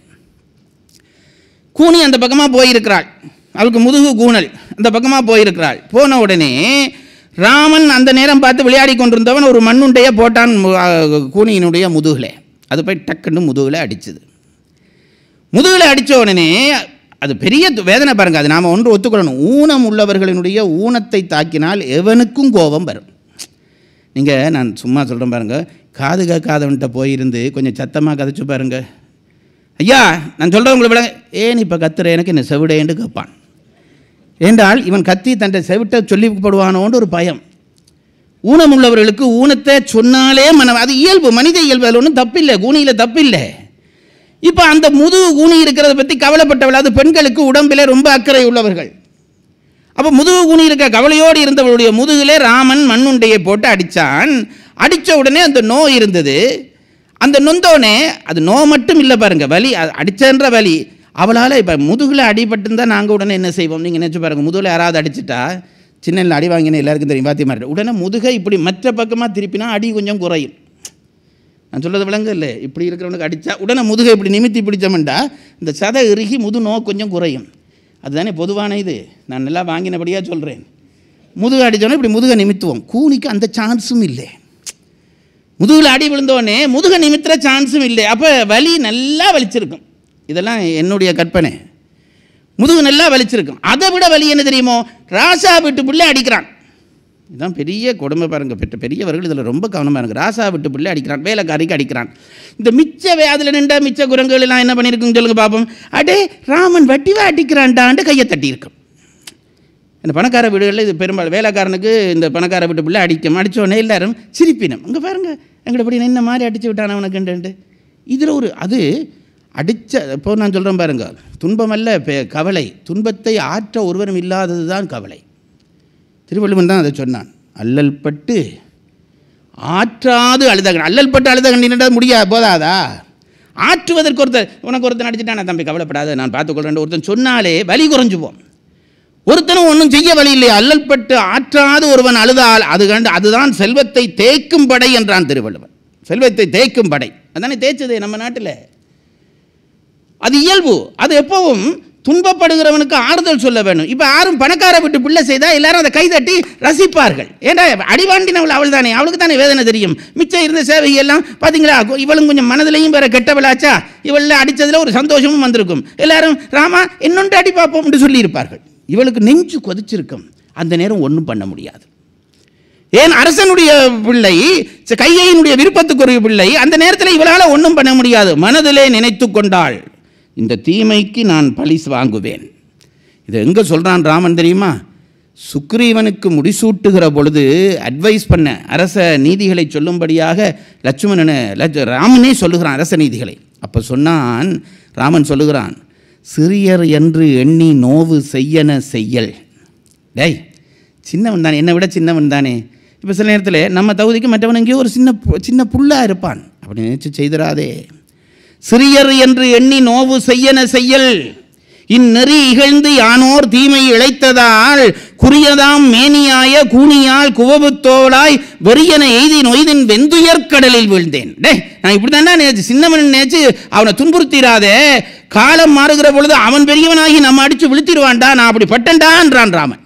கூனி அந்த பக்கமாக போயிருக்கிறாள் அவளுக்கு முதுகு கூணல் அந்த பக்கமாக போயிருக்கிறாள் போன உடனே ராமன் அந்த நேரம் பார்த்து விளையாடி கொண்டிருந்தவன் ஒரு மண்ணுண்டையை போட்டான் மு- ஆ, கூனியினுடைய முதுகில் அது போய் டக்குன்னு முதுகில் அடிச்சுது முதுகில் அடித்த உடனே அது பெரிய து- வேதனை பாருங்க அது நாம் ஒன்று ஒத்துக்கொள்ளணும் ஊனம் உள்ளவர்களினுடைய ஊனத்தை தாக்கினால் எவனுக்கும் கோபம் வரும் நீங்கள் நான் சும்மா சொல்கிறேன் பாருங்க காது கேட்காதவன்கிட்ட போயிருந்து கொஞ்சம் சத்தமாக கதைச்சு பாருங்க ஐயா நான் சொல்கிறேன் உங்களுக்கு விளங்க ஏன் இப்போ கத்துற எனக்கு என்ன செவிடேன்னு கேட்பான் ஏண்டால் இவன் கத்தி தன்னை செவிட்ட சொல்லிப்படுவானோன்னு ஒரு பயம் ஊனம் உள்ளவர்களுக்கு ஊனத்தை சொன்னாலே மனம் அது இயல்பு மனித இயல்பு அதில் ஒன்றும் தப்பில்லை கூனியில் தப்பில்லை இப்போ அந்த முதுகு கூனி இருக்கிறத பற்றி கவலைப்பட்டவள் அது பெண்களுக்கு உடம்பிலே ரொம்ப அக்கறை உள்ளவர்கள் அப்போ முதுகு கூனி இருக்க கவலையோடு இருந்தவளுடைய முதுகிலே ராமன் மண்ணுண்டையை போட்டு அடித்தான் அடித்த உடனே அந்த நோ இருந்தது அந்த நொந்தோடனே அது நோ மட்டும் இல்லை பாருங்க வலி அது அடிச்சன்ற வலி அவளால் இப்போ முதுகில் அடிபட்டிருந்தா நாங்கள் உடனே என்ன செய்வோம் நீங்கள் நினச்சி பாருங்க முதுகில் யாராவது அடிச்சிட்டா சின்ன அடி வாங்கினேன் எல்லாருக்கும் தெரியும் பாத்தி மாதிரி உடனே முதுகை இப்படி மற்ற பக்கமாக திருப்பினா அடி கொஞ்சம் குறையும் நான் சொல்கிறது விளங்க இல்லை இப்படி இருக்கிறவனுக்கு அடித்தா உடனே முதுகை இப்படி நிமித்தி பிடிச்சோம்டா இந்த சதை இறுகி முது நோ கொஞ்சம் குறையும் அதுதானே பொதுவான இது நான் நல்லா வாங்கினபடியாக சொல்கிறேன் முதுகு அடித்தோன்னே இப்படி முதுகை நிமித்துவோம் கூனிக்கு அந்த சான்ஸும் இல்லை முதுகில் அடி விழுந்தோடனே முதுகை நிமித்துற சான்ஸும் இல்லை அப்போ வலி நல்லா வலிச்சிருக்கும் இதெல்லாம் என்னுடைய கற்பனை முதுகு நல்லா வலிச்சிருக்கும் அதை விட வலி என்ன தெரியுமோ ராசா வீட்டு பிள்ளை அடிக்கிறான் இதுதான் பெரிய கொடுமை பாருங்க பெற்ற பெரியவர்கள் இதில் ரொம்ப கவனமாக இருக்கு ராசா விட்டு பிள்ளை அடிக்கிறான் வேலைக்காரிக்கு அடிக்கிறான் இந்த மிச்ச வே- அதில் நின்ற மிச்ச குரங்குகள் எல்லாம் என்ன பண்ணியிருக்குன்னு சொல்லுங்க பார்ப்போம் அடே ராமன் வட்டிவா அடிக்கிறான்டான்ட்டு கையை தட்டி இருக்கும் இந்த பணக்கார வீடுகளில் இது பெரும்பாலும் வேலைக்காரனுக்கு இந்த பணக்கார வீட்டு பிள்ளை அடிக்கும் அடிச்ச உடனே எல்லாரும் சிரிப்பினம் இங்கே பாருங்க எங்களை இப்படி நின்ன மாதிரி அடிச்சு விட்டான் அவனுக்குன்ட்டு இதில் ஒரு அது அடித்த இப்போ நான் சொல்கிறேன் பாருங்க துன்பமல்ல பெ- கவலை துன்பத்தை ஆற்ற ஒருவரும் இல்லாதது தான் கவலை திருவள்ளுவன் தான் அதை சொன்னான் அல்லல் பட்டு ஆற்றாது அழுத கண் அல்லல் பட்டு அழுத கண்டினால் முடியா போதாதா ஆற்றுவதற்கு ஒருத்தர் உனக்கு ஒருத்தன் அடிச்சுட்டான் நான் தம்பி கவலைப்படாத நான் பார்த்துக்கொள்றேன் ஒருத்தன் சொன்னாலே வலி குறைஞ்சுவோம் ஒருத்தனும் ஒன்றும் செய்ய வழி இல்லை அல்லல் பட்டு ஆற்றாது ஒருவன் அழுதால் அது கண்டு அதுதான் செல்வத்தை தேய்க்கும் படை என்றான் திருவள்ளுவன் செல்வத்தை தேய்க்கும் படை அதானே தேய்ச்சது நம்ம நாட்டில் அது இயல்பு அது எப்பவும் துன்பப்படுகிறவனுக்கு ஆறுதல் சொல்ல வேணும் இப்போ யாரும் பணக்கார விட்டு பிள்ளை செய்தால் எல்லாரும் அதை கைதட்டி ரசிப்பார்கள் ஏண்டா அடிவாண்டினவள் அவள் தானே அவளுக்கு தானே வேதனை தெரியும் மிச்சம் இருந்த சேவை எல்லாம் பார்த்தீங்களா இவளும் கொஞ்சம் மனதிலையும் வேற கெட்டவளாச்சா இவளில் அடித்ததில் ஒரு சந்தோஷமும் வந்திருக்கும் எல்லாரும் ராமா இன்னொன்று அடி பார்ப்போம் என்று சொல்லியிருப்பார்கள் இவளுக்கு நெஞ்சு கொதிச்சிருக்கும் அந்த நேரம் ஒன்றும் பண்ண முடியாது ஏன் அரசனுடைய பிள்ளை ச- கையையினுடைய விருப்பத்துக்குரிய பிள்ளை அந்த நேரத்தில் இவளால் ஒன்றும் பண்ண முடியாது மனதிலே நினைத்து கொண்டாள் இந்த தீமைக்கு நான் பழிஸ் வாங்குவேன் இதை எங்கே சொல்கிறான் ராமன் தெரியுமா சுக்ரீவனுக்கு முடிசூட்டுகிற பொழுது அட்வைஸ் பண்ண அரச நீதிகளை சொல்லும்படியாக லட்சுமணனை லட்ச ராமனே சொல்லுகிறான் அரச நீதிகளை அப்போ சொன்னான் ராமன் சொல்லுகிறான் சிறியர் என்று எண்ணி நோவு செய்யன செய்யல் டேய் சின்னவன் தானே என்னை விட சின்னவன் தானே இப்போ சில நேரத்தில் நம்ம தகுதிக்கு மற்றவன் எங்கேயோ ஒரு சின்ன பு- சின்ன புல்லா இருப்பான் அப்படி நினைச்சு செய்திடாதே சிறியர் என்று எண்ணி நோவு செய்யன செய்யல் இந்நெறி இகழ்ந்து யானோர் தீமை இழைத்ததால் குறியதாம் மேனியாய கூனியால் குவபுத்தோளாய் வெறியன எய்தி நொய்தின் வெந்துயர் கடலில் வீழ்ந்தேன் டே நான் இப்படி தானே நேச்சு சின்னவன் நேச்சு அவனை துன்புறுத்திடாதே காலம் மாறுகிற பொழுது அவன் பெரியவனாகி நம்ம அடிச்சு விழுத்திடுவான்டா நான் அப்படி பட்டேன்டான்றான் ராமன்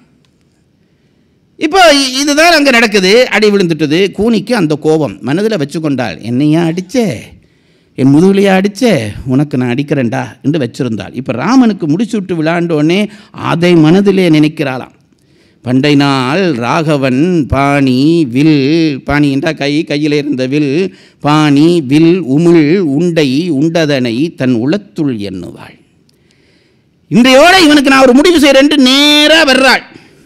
இப்போ இ- இதுதான் அங்கே நடக்குது அடி விழுந்துட்டது கூனிக்கு அந்த கோபம் மனதில் வச்சுக்கொண்டாள் என்னையா அடிச்சே என் முதுகுலையா அடிச்சே உனக்கு நான் அடிக்கிறேன்டா என்று வச்சிருந்தாள் இப்போ ராமனுக்கு முடிச்சுட்டு விளையாண்டோடனே அதை மனதிலே நினைக்கிறாளாம் பண்டை நாள் ராகவன் பாணி வில் பாணி என்றால் கை கையில் இருந்த வில் பாணி வில் உமிழ் உண்டை உண்டதனை தன் உளத்துள் எண்ணுவாள் இன்றையோட இவனுக்கு நான் ஒரு முடிவு செய்கிறேன்ட்டு நேராக வர்றாள்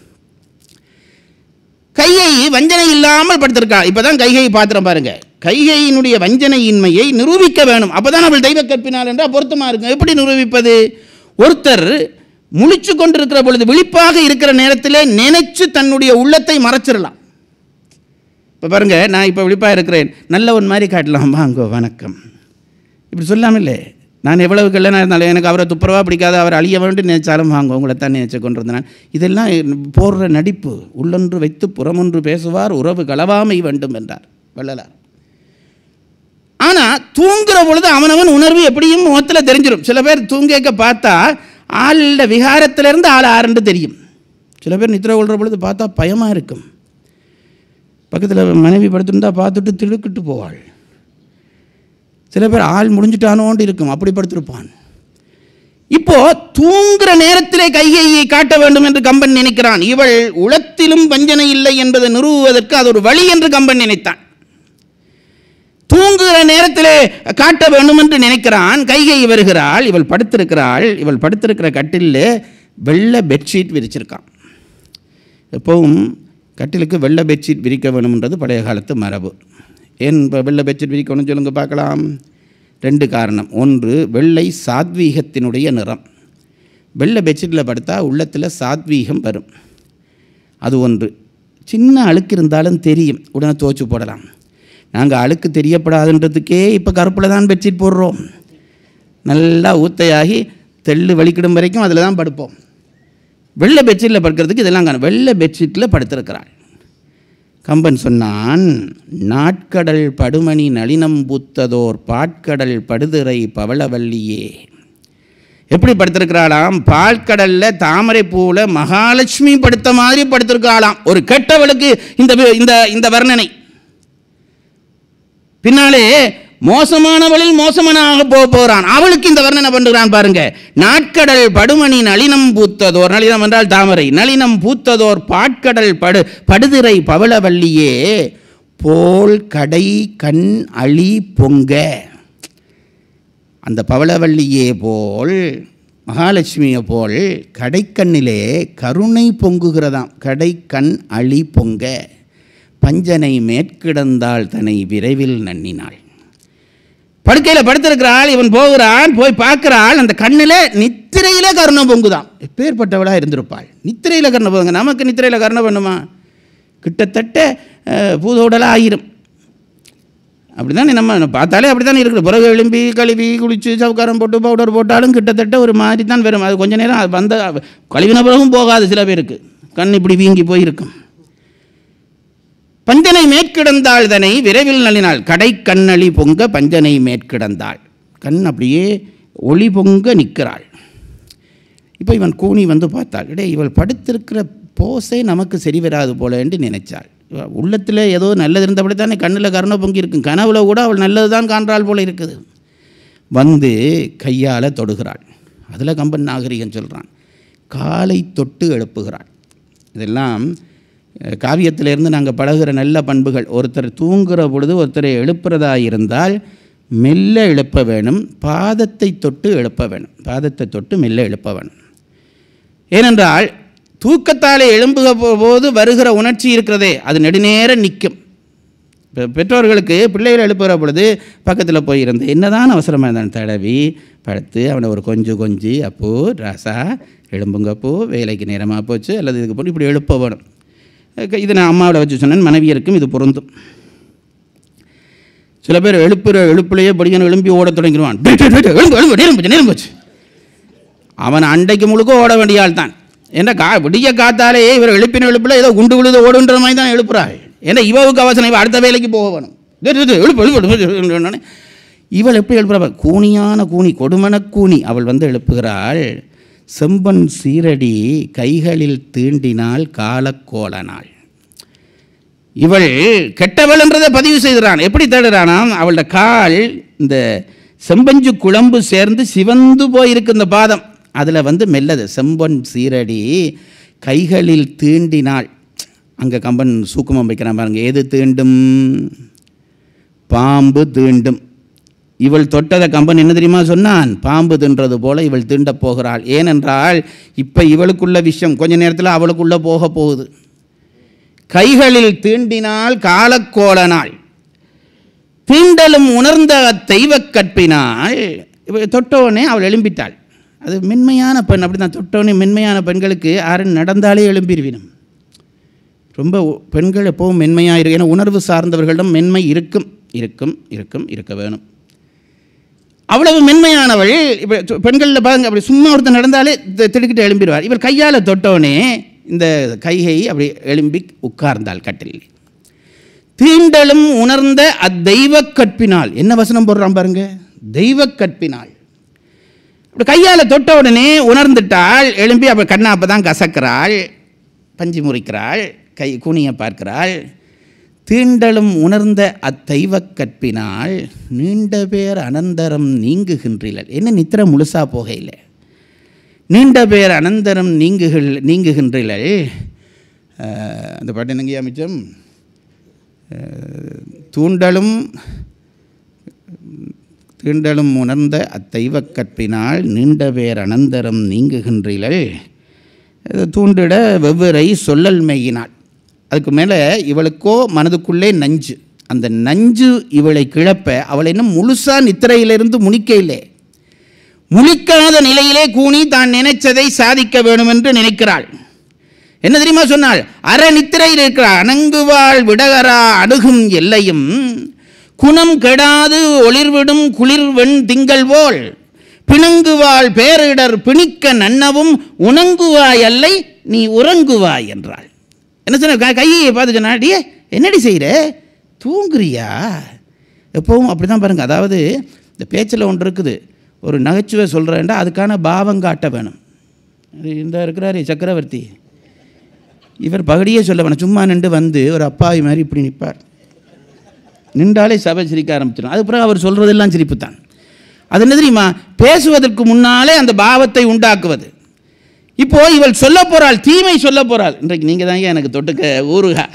கையை வஞ்சனை இல்லாமல் படுத்திருக்கா இப்பதான் கைகை பாத்திரம் பாருங்க கைகையினுடைய வஞ்சனையின்மையை நிரூபிக்க வேணும் அப்பதான் அவள் தெய்வ கற்பினால் என்றால் பொருத்தமா இருக்கும் எப்படி நிரூபிப்பது ஒருத்தர் முழிச்சு கொண்டிருக்கிற பொழுது விழிப்பாக இருக்கிற நேரத்திலே நினைச்சு தன்னுடைய உள்ளத்தை மறைச்சிடலாம் இப்போ பாருங்க நான் இப்போ விழிப்பாக இருக்கிறேன் நல்லவன் மாதிரி காட்டலாம் வாங்க வணக்கம் இப்படி சொல்லாம இல்லை நான் எவ்வளவு கல்லனாக இருந்தாலும் எனக்கு அவரை துப்புரவா பிடிக்காத அவர் அழிய வேண்டும் நினைச்சாலும் வாங்க உங்களை தான் நினைச்சு கொண்டிருந்தேன் இதெல்லாம் போடுற நடிப்பு உள்ளொன்று வைத்து புறமொன்று பேசுவார் உறவு களவாமை வேண்டும் என்றார் வள்ளலார் ஆனால் தூங்குற பொழுது அவனவன் உணர்வு எப்படியும் முகத்தில் தெரிஞ்சிடும் சில பேர் தூங்கேக்க பார்த்தா ஆளோட விகாரத்திலிருந்து ஆள் ஆறுன்னு தெரியும் சில பேர் நித்திர கொள்கிற பொழுது பார்த்தா பயமாக இருக்கும் பக்கத்தில் மனைவி படுத்திருந்தா பார்த்துட்டு திடுக்கிட்டு போவாள் சில பேர் ஆள் முடிஞ்சிட்டானோண்டு இருக்கும் அப்படி படுத்திருப்பான் இப்போ தூங்குற நேரத்திலே கைகையை காட்ட வேண்டும் என்று கம்பன் நினைக்கிறான் இவள் உளத்திலும் வஞ்சனை இல்லை என்பதை நிறுவுவதற்கு அது ஒரு வழி என்று கம்பன் நினைத்தான் தூங்குகிற நேரத்திலே காட்ட வேண்டும் என்று நினைக்கிறான் கைகை வருகிறாள் இவள் படுத்திருக்கிறாள் இவள் படுத்திருக்கிற கட்டிலில் வெள்ளை பெட்ஷீட் விரிச்சிருக்கான் எப்பவும் கட்டிலுக்கு வெள்ளை பெட்ஷீட் விரிக்க வேணும்ன்றது பழைய காலத்து மரபு ஏன் இப்போ வெள்ளை பெட்ஷீட் விரிக்கணும்னு சொல்லுங்க பார்க்கலாம் ரெண்டு காரணம் ஒன்று வெள்ளை சாத்வீகத்தினுடைய நிறம் வெள்ளை பெட்ஷீட்டில் படுத்தா உள்ளத்தில் சாத்வீகம் வரும் அது ஒன்று சின்ன அழுக்கு இருந்தாலும் தெரியும் உடனே துவச்சி போடலாம் நாங்கள் அழுக்கு தெரியப்படாதுன்றதுக்கே இப்போ கருப்பில் தான் பெட்ஷீட் போடுறோம் நல்லா ஊத்தையாகி தெள்ளு வலிக்கிடும் வரைக்கும் அதில் தான் படுப்போம் வெள்ளை பெட்ஷீட்டில் படுக்கிறதுக்கு இதெல்லாம் காணும் வெள்ளை பெட்ஷீட்டில் படுத்திருக்கிறாள் கம்பன் சொன்னான் நாட்கடல் படுமணி நளினம் பூத்ததோர் பாட்கடல் படுதிரை பவளவல்லியே எப்படி படுத்திருக்கிறாளாம் பால்கடலில் தாமரை பூவில் மகாலட்சுமி படுத்த மாதிரி படுத்திருக்கிறாளாம் ஒரு கெட்டவளுக்கு இந்த வி- இந்த இந்த வர்ணனை பின்னாலே மோசமானவளில் மோசமானாக போக போகிறான் அவளுக்கு இந்த வர்ணனை பண்ணுகிறான் பாருங்க நாட்கடல் படுமணி நளினம் பூத்ததோர் நளினம் என்றால் தாமரை நளினம் பூத்ததோர் பாட்கடல் படு படுதிரை பவளவல்லியே போல் கடை கண் அழி பொங்க அந்த பவளவல்லியே போல் மகாலட்சுமியை போல் கடைக்கண்ணிலே கருணை பொங்குகிறதாம் கடைக்கண் அழி பொங்க பஞ்சனை மேற்கிடந்தாள் தன்னை விரைவில் நன்னினாள் படுக்கையில் படுத்திருக்கிறாள் இவன் போகிறான் போய் பார்க்கிறாள் அந்த கண்ணில் நித்திரையில கருணை பொங்குதான் எப்பேற்பட்டவளாக இருந்திருப்பாள் நித்திரையில் கருணை பொங்குங்க நமக்கு நித்திரையில் கருணை பண்ணுமா கிட்டத்தட்ட அஹ், பூதோடலாக ஆயிரும் அப்படிதானே நம்ம பார்த்தாலே அப்படி தானே இருக்குது பிறகு எலும்பி கழுவி குளிச்சு சவுக்காரம் போட்டு பவுடர் போட்டாலும் கிட்டத்தட்ட ஒரு மாதிரி தான் வரும் அது கொஞ்ச நேரம் அது வந்த கழுவின பிறகும் போகாது சில பேருக்கு கண் இப்படி வீங்கி போயிருக்கும் பஞ்சனை மேற்கிடந்தாள் தனை விரைவில் நளினாள் கடை கண்ணளி பொங்க பஞ்சனை மேற்கிடந்தாள் கண் அப்படியே ஒளி பொங்க நிற்கிறாள் இப்போ இவன் கூனி வந்து பார்த்தாள் இடே இவள் படுத்திருக்கிற போஸே நமக்கு சரி வராது போல என்று நினைச்சாள் உள்ளத்தில் ஏதோ நல்லது இருந்தபடி தானே கண்ணில் கருணை பொங்கி இருக்கும் கனவுல கூட அவள் நல்லது தான் காண்றாள் போல இருக்குது வந்து கையால் தொடுகிறாள் அதில் கம்பன் நாகரிகம் சொல்கிறான் காலை தொட்டு எழுப்புகிறாள் இதெல்லாம் அஹ், காவியத்திலிருந்து நாங்கள் பழகுற நல்ல பண்புகள் ஒருத்தர் தூங்குற பொழுது ஒருத்தரை எழுப்புறதா இருந்தால் மெல்ல எழுப்ப வேணும் பாதத்தை தொட்டு எழுப்ப வேணும் பாதத்தை தொட்டு மெல்ல எழுப்ப வேணும் ஏனென்றால் தூக்கத்தாலே எழும்புக போ- போது வருகிற உணர்ச்சி இருக்கிறதே அது நெடுநேரம் நிற்கும் இப்போ பெற்றோர்களுக்கு பிள்ளைகளை எழுப்புகிற பொழுது பக்கத்தில் போய் இருந்து என்னதான் அவசரமாக இருந்தாலும் தடவி படுத்து அவனை ஒரு கொஞ்சம் கொஞ்சி அப்போ ராசா எழும்புங்க அப்போ வேலைக்கு நேரமாக போச்சு அல்லது இதுக்கு போட்டு இப்படி எழுப்ப வேணும் அஹ் இது நான் அம்மாவில் வச்சு சொன்னேன் மனைவியருக்கும் இது பொருந்தும் சில பேர் எழுப்புற எழுப்புலையே படிக்கணும் எழும்பி ஓடத் தொடங்கிடுவான் டேய், டேய், டேய், எழும்பு எழும்பு நேரம் போச்சு நேரம் போச்சு அவன் அண்டைக்கு முழுக்க ஓட வேண்டிய ஆள் தான் ஏன்னா கா விடிய காத்தாலே இவர் எழுப்பின எழுப்பில் ஏதோ குண்டு விழுது ஓடுன்ற மாதிரி தான் எழுப்புறாள் ஏன்னா இவவுக்கு அவசரம் இவ அடுத்த வேலைக்கு போக வேணும் டேய், டேய், டேய், எழுப்பு எழுப்பு எழுப்பு எழுப்புன்னு. இவள் எப்படி எழுப்புறா கூனியான கூனி கொடுமன கூனி அவள் வந்து எழுப்புகிறாள் செம்பன் சீரடி கைகளில் தீண்டினால் காலக்கோலனாள் இவள் கெட்டவள் என்றதை பதிவு செய்கிறான் எப்படி தேடுறானாம் அவளோட கால் இந்த செம்பஞ்சு குழம்பு சேர்ந்து சிவந்து போயிருக்கு இந்த பாதம் அதில் வந்து மெல்லது செம்பன் சீரடி கைகளில் தீண்டினாள் அங்கே கம்பன் சூக்குமம் வைக்கிறான் பாருங்க எது தீண்டும் பாம்பு தீண்டும் இவள் தொட்டதை கம்பன் என்ன தெரியுமா சொன்னான் பாம்பு தின்றது போல இவள் தீண்டப் போகிறாள் ஏனென்றால் இப்போ இவளுக்குள்ள விஷயம் கொஞ்ச நேரத்தில் அவளுக்குள்ள போக போகுது கைகளில் தீண்டினால் காலக்கோலனாள் தீண்டலும் உணர்ந்த தெய்வக் கற்பினால் இவ தொட்டவுடனே அவள் எழும்பிட்டாள் அது மென்மையான பெண் அப்படி தான் தொட்டவுடனே மென்மையான பெண்களுக்கு யாரும் நடந்தாலே எழும்பிடுவினும் ரொம்ப உ- பெண்கள் எப்பவும் மென்மையாக இருக்கு ஏன்னா உணர்வு சார்ந்தவர்களிடம் மென்மை இருக்கும் இருக்கும் இருக்கும் இருக்க வேணும் அவ்வளவு மென்மையானவள் இப்போ பெண்களில் பாருங்க அப்படி சும்மா ஒருத்தர் நடந்தாலே தி- திடுக்கிட்டு எழும்பிடுவார் இவர் கையால் தொட்டோடனே இந்த கைகை அப்படி எழும்பி உட்கார்ந்தாள் கட்டில் தீண்டலும் உணர்ந்த அத்தெய்வ கற்பினால் என்ன வசனம் போடுறான் பாருங்க தெய்வ கற்பினால் இப்படி கையால் தொட்ட உடனே உணர்ந்துட்டாள் எழும்பி அப்போ கண்ணா அப்போ தான் கசக்கிறாள் பஞ்சு முறிக்கிறாள் கை குனியை பார்க்கிறாள் தீண்டலும் உணர்ந்த அத்தெய்வ கற்பினால் நீண்ட பேர் அனந்தரம் நீங்குகின்றீர்கள் என்ன நித்திர முழுசா போகையில் நீண்ட பேர் அனந்தரம் நீங்குகள் நீங்குகின்றீர்கள் அஹ், அந்த பாட்டு என்னங்க அமைச்சம் தூண்டலும் தீண்டலும் உணர்ந்த அத்தெய்வ கற்பினால் நீண்ட பேர் அனந்தரம் நீங்குகின்றீர்கள் இது தூண்டிட வெவ்வேறை சொல்லல் மெய்யினாள் அதுக்கு மேலே இவளுக்கோ மனதுக்குள்ளே நஞ்சு அந்த நஞ்சு இவளை கிளப்ப அவள் இன்னும் முழுசாக நித்திரையிலிருந்து முழிக்க இல்லை முழிக்காத நிலையிலே கூனி தான் நினைச்சதை சாதிக்க வேண்டும் என்று நினைக்கிறாள் என்ன தெரியுமா சொன்னாள் அற நித்திரையில் இருக்கிறார் அணங்குவாள் விடகரா அணுகும் எல்லையும் குணம் கெடாது ஒளிர்விடும் குளிர்வெண் திங்கள் போல் பிணங்குவாள் பேரிடர் பிணிக்க நன்னவும் உணங்குவாய் அல்லை நீ உறங்குவாய் என்றாள் என்ன சொன்ன க- கையை பார்த்து சொன்னா "அடியே, என்னடி செய்கிற தூங்குறியா எப்பவும் அப்படி தான் பாருங்க அதாவது இந்த பேச்சில் ஒன்று இருக்குது ஒரு நகைச்சுவை சொல்கிறேன்டா அதுக்கான பாவம் காட்ட வேணும் இது இந்த இருக்கிறாரு சக்கரவர்த்தி இவர் பகடியே சொல்ல வேணாம் சும்மா நின்று வந்து ஒரு அப்பாவி மாதிரி இப்படி நிற்பார் நின்றாலே சபை சிரிக்க ஆரம்பிச்சிடும் அது பிறகு அவர் சொல்கிறதெல்லாம் சிரிப்பு தான் அது என்ன தெரியுமா பேசுவதற்கு முன்னாலே அந்த பாவத்தை உண்டாக்குவது இப்போ இவள் சொல்ல போறாள் தீமை சொல்ல போறாள் இன்றைக்கு நீங்கள் தாங்க எனக்கு தொட்டுக்க ஊருகா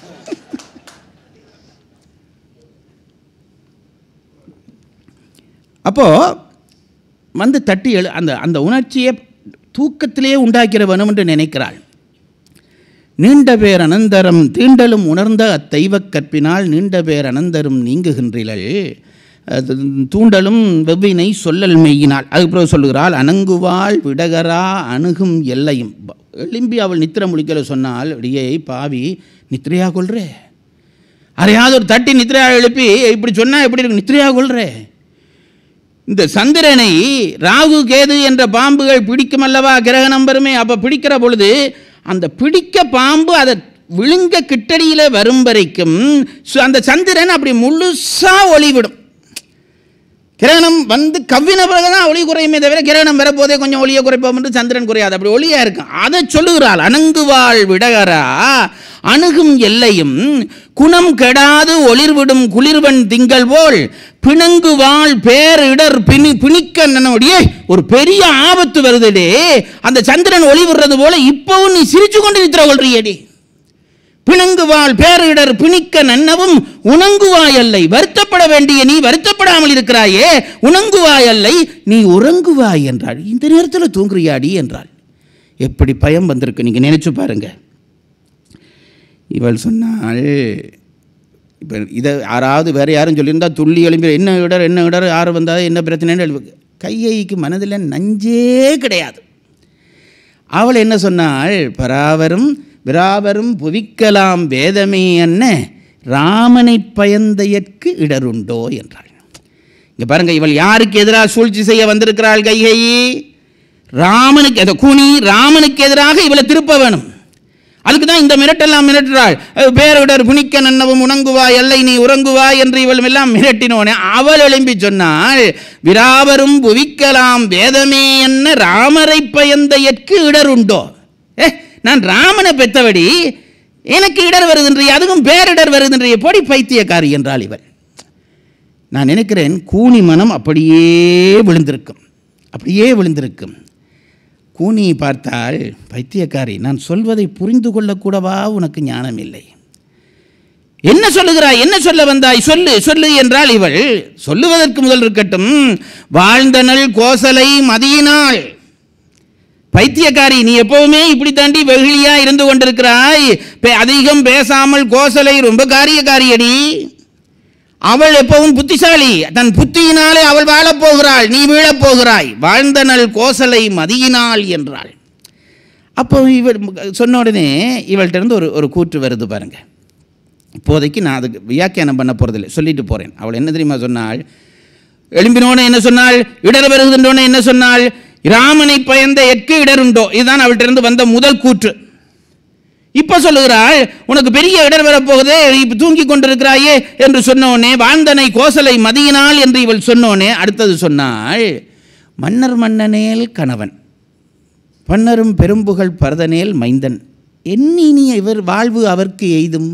அப்போ வந்து தட்டி எழு அந்த அந்த உணர்ச்சியை தூக்கத்திலே உண்டாக்கிற வேணும் என்று நினைக்கிறாள் நீண்ட பேர் அனந்தரம் தீண்டலும் உணர்ந்த அத்தெய்வக் கற்பினால் நீண்ட பேர் அனந்தரும் நீங்குகின்றீர்கள் அது தூண்டலும் வெவ்வினை சொல்லல் மெய்யினாள் அதுக்கு பிறகு சொல்லுகிறாள் அணங்குவாள் விடகரா அணுகும் எல்லையும் ப- எழும்பி அவள் நித்திர முழிக்கல சொன்னால் அடியே பாவி நித்திரையா கொள்றே அறையாவது ஒரு தட்டி நித்திரையா எழுப்பி இப்படி சொன்னா எப்படி இருக்கு நித்திரையா கொள்றே இந்த சந்திரனை ராகு கேது என்ற பாம்புகள் பிடிக்கும் அல்லவா கிரகணம் பெருமை அப்போ பிடிக்கிற பொழுது அந்த பிடிக்க பாம்பு அதை விழுங்க கிட்டடியில் வரும் வரைக்கும் சு- அந்த சந்திரன் அப்படி முழுசா ஒளிவிடும் கிரகணம் வந்து கவ்வின பிறகு தான் ஒளி குறையுமே தவிர கிரகணம் வரப்போதே கொஞ்சம் ஒளியை குறைப்போம் என்று சந்திரன் குறையாது அப்படி ஒளியா இருக்கும் அதை சொல்லுகிறாள் அணங்குவாள் விடகரா அணுகும் எல்லையும் குணம் கெடாது ஒளிர்விடும் குளிர்வன் திங்கள் போல் பிணங்குவாள் பேரிடர் பிணி பிணிக்க நன்னோடியே ஒரு பெரிய ஆபத்து வருதுடே அந்த சந்திரன் ஒளி விடுறது போல இப்பவும் நீ சிரிச்சு கொண்டு நித்திர கொள்றியடி பிணங்குவாள் பேரிடர் பிணிக்க நன்னவும் உணங்குவாயல்லை வருத்தப்பட வேண்டிய நீ வருத்தப்படாமல் இருக்கிறாயே உணங்குவாயல்லை நீ உறங்குவாய் என்றாள் இந்த நேரத்தில் தூங்குறியாடி என்றாள் எப்படி பயம் வந்திருக்கு நீங்கள் நினைச்சு பாருங்க இவள் சொன்னாள் இப்போ இதை யாராவது வேறு யாரும் சொல்லியிருந்தா துள்ளி எழும்பி என்ன இடர் என்ன இடர் யார் வந்தால் என்ன பிரச்சனைன்னு எழுப்பு கையைக்கு மனதில் நஞ்சே கிடையாது அவள் என்ன சொன்னாள் பராவரும் விராவரும் புவிக்கலாம் வேதமே என்ன ராமனை பயந்தையற்கு இடருண்டோ என்றாள் இங்க பாருங்க இவள் யாருக்கு எதிராக சூழ்ச்சி செய்ய வந்திருக்கிறாள் கைகை ராமனுக்கு அந்த கூனி ராமனுக்கு எதிராக இவளை திருப்ப வேணும் அதுக்கு தான் இந்த மிரட்டெல்லாம் மிரட்டுறாள் அஹ் பேரிடர் புனிக்க நன்னவும் உணங்குவாய் எல்லை நீ உறங்குவாய் என்று இவள் எல்லாம் மிரட்டினோனே அவள் எழும்பி சொன்னாள் விராவரும் புவிக்கலாம் வேதமே என்ன ராமரை பயந்தையற்கு இடருண்டோ ஏ நான் ராமனை பெத்தவடி எனக்கு இடர் வருகின்றிய அதுவும் பேரிடர் வருகின்றிய பொடி பைத்தியக்காரி என்றாள் இவள் நான் நினைக்கிறேன் கூனி மனம் அப்படியே விழுந்திருக்கும் அப்படியே விழுந்திருக்கும் கூனியை பார்த்தால் பைத்தியக்காரி நான் சொல்வதை புரிந்து கொள்ளக்கூடவா உனக்கு ஞானம் இல்லை என்ன சொல்லுகிறாய் என்ன சொல்ல வந்தாய் சொல்லு சொல்லு என்றால் இவள் சொல்லுவதற்கு முதல் இருக்கட்டும் வாழ்ந்தனள் கோசலை மதியினாள் பைத்தியக்காரி நீ எப்பவுமே இப்படி தாண்டி வெகுளியா இருந்து கொண்டிருக்கிறாய் பே- அதிகம் பேசாமல் கோசலை ரொம்ப காரியக்காரியடி அவள் எப்பவும் புத்திசாலி தன் புத்தியினாலே அவள் வாழப் போகிறாள் நீ வீழப் போகிறாய் வாழ்ந்தனள் கோசலை மதியினாள் என்றாள் அப்போ இவள் சொன்ன உடனே இவள்கிட்ட இருந்து ஒரு ஒரு கூற்று வருது பாருங்க இப்போதைக்கு நான் அதுக்கு வியாக்கியானம் பண்ண போகிறதில்ல சொல்லிட்டு போகிறேன் அவள் என்ன தெரியுமா சொன்னாள் எழும்பினோன்னு என்ன சொன்னாள் இடர் வருகின்றோன்னு என்ன சொன்னாள் ராமனை பயந்த எற்கு இடருண்டோ இதுதான் அவள்கிட்ட வந்த முதல் கூற்று இப்ப சொல்லுகிறாள் உனக்கு பெரிய இடர் வரப்போகுதே இப்ப தூங்கி கொண்டிருக்கிறாயே என்று சொன்னோனே வாழ்ந்தனை கோசலை மதியினாள் என்று இவள் சொன்னோனே அடுத்தது சொன்னாள் மன்னர் மன்னனேல் கணவன் பன்னரும் பெரும்புகழ் பரதனேல் மைந்தன் எண்ணினி இவர் வாழ்வு அவர்க்கு எய்தும்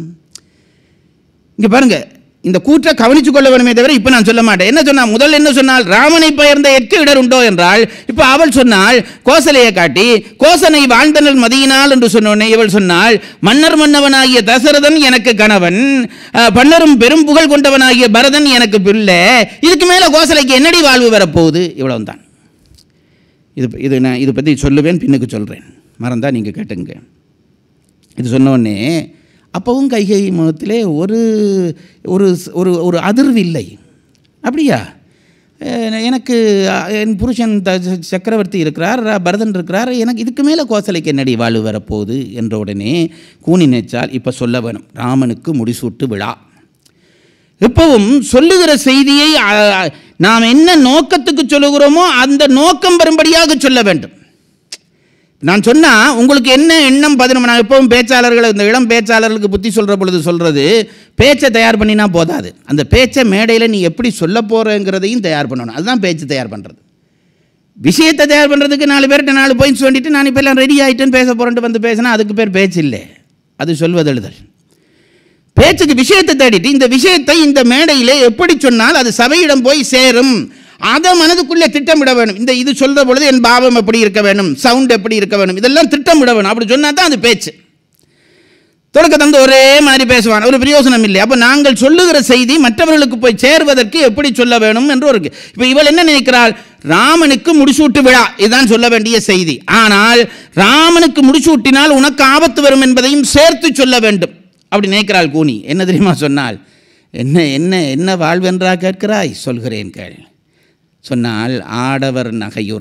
இங்க பாருங்க இந்த கூற்றை கவனிச்சு கொள்ள வேணுமே தவிர இப்ப நான் சொல்ல மாட்டேன் என்ன சொன்னா முதல் என்ன சொன்னால் ராமனை பெயர்ந்த எட்டு இடர் உண்டோ என்றால் இப்ப அவள் சொன்னாள் கோசலையை காட்டி கோசனை வாழ்ந்தனல் மதியினாள் என்று சொன்னோன்னே இவள் சொன்னாள் மன்னர் மன்னவனாகிய தசரதன் எனக்கு கணவன் அஹ், பன்னரும் பெரும் புகழ் கொண்டவனாகிய பரதன் எனக்கு பிள்ளை இதுக்கு மேல கோசலைக்கு என்னடி வாழ்வு வரப்போகுது இவ்வளவுதான் இது இது நான் இதை பற்றி சொல்லுவேன் பின்னுக்கு சொல்கிறேன் மறந்தா நீங்கள் கேட்டுங்க இது சொன்ன உடனே அப்பவும் கைகை முகத்திலே ஒரு ஒரு ஒரு ஒரு அதிர்வு இல்லை அப்படியா அஹ் எனக்கு அஹ், என் புருஷன் த சக்கரவர்த்தி இருக்கிறார் ர- பரதன் இருக்கிறார் எனக்கு இதுக்கு மேலே கோசலைக்கு என்னடி வாழ்வு வரப்போகுது என்ற உடனே கூனி நினைச்சால் இப்போ சொல்ல வேணும் ராமனுக்கு முடிசூட்டு விழா எப்பவும் சொல்லுகிற செய்தியை அ, நாம் என்ன நோக்கத்துக்கு சொல்லுகிறோமோ அந்த நோக்கம் வரும்படியாக சொல்ல வேண்டும் நான் சொன்னா உங்களுக்கு என்ன எண்ணம் பதினொன்று நான் எப்பவும் பேச்சாளர்கள் இந்த இளம் பேச்சாளர்களுக்கு புத்தி சொல்கிற பொழுது சொல்கிறது பேச்சை தயார் பண்ணினா போதாது அந்த பேச்சை மேடையில் நீ எப்படி சொல்ல போகிறங்கிறதையும் தயார் பண்ணணும் அதுதான் பேச்சு தயார் பண்ணுறது விஷயத்தை தயார் பண்ணுறதுக்கு நாலு பேர்கிட்ட நாலு பாயிண்ட்ஸ் சொல்லிட்டு நான் இப்போ எல்லாம் ரெடி ஆகிட்டேன்னு பேச போகிறேன்ட்டு வந்து பேசினா அதுக்கு பேர் பேச்சு இல்லை அது சொல்வதெழுதல் பேச்சுக்கு விஷயத்தை தேடிட்டு இந்த விஷயத்தை இந்த மேடையிலே எப்படி சொன்னால் அது சபையிடம் போய் சேரும் அதை மனதுக்குள்ளே திட்டமிட வேணும் இந்த இது சொல்ற பொழுது என் பாவம் எப்படி இருக்க வேணும் சவுண்ட் எப்படி இருக்க வேணும் இதெல்லாம் திட்டமிட வேணும் அப்படி சொன்னா தான் அது பேச்சு தொடக்க தந்து ஒரே மாதிரி பேசுவான் ஒரு பிரயோசனம் இல்லை அப்போ நாங்கள் சொல்லுகிற செய்தி மற்றவர்களுக்கு போய் சேர்வதற்கு எப்படி சொல்ல வேணும் என்று ஒரு இப்போ இவள் என்ன நினைக்கிறாள் ராமனுக்கு முடிசூட்டு விழா இதுதான் சொல்ல வேண்டிய செய்தி ஆனால் ராமனுக்கு முடிசூட்டினால் உனக்கு ஆபத்து வரும் என்பதையும் சேர்த்து சொல்ல வேண்டும் அப்படி நினைக்கிறாள் கூனி என்ன தெரியுமா சொன்னால் என்ன என்ன என்ன வாழ்வென்றா கேட்கிறாய் சொல்கிறேன் கேள் சொன்னால் ஆடவர் நகையுற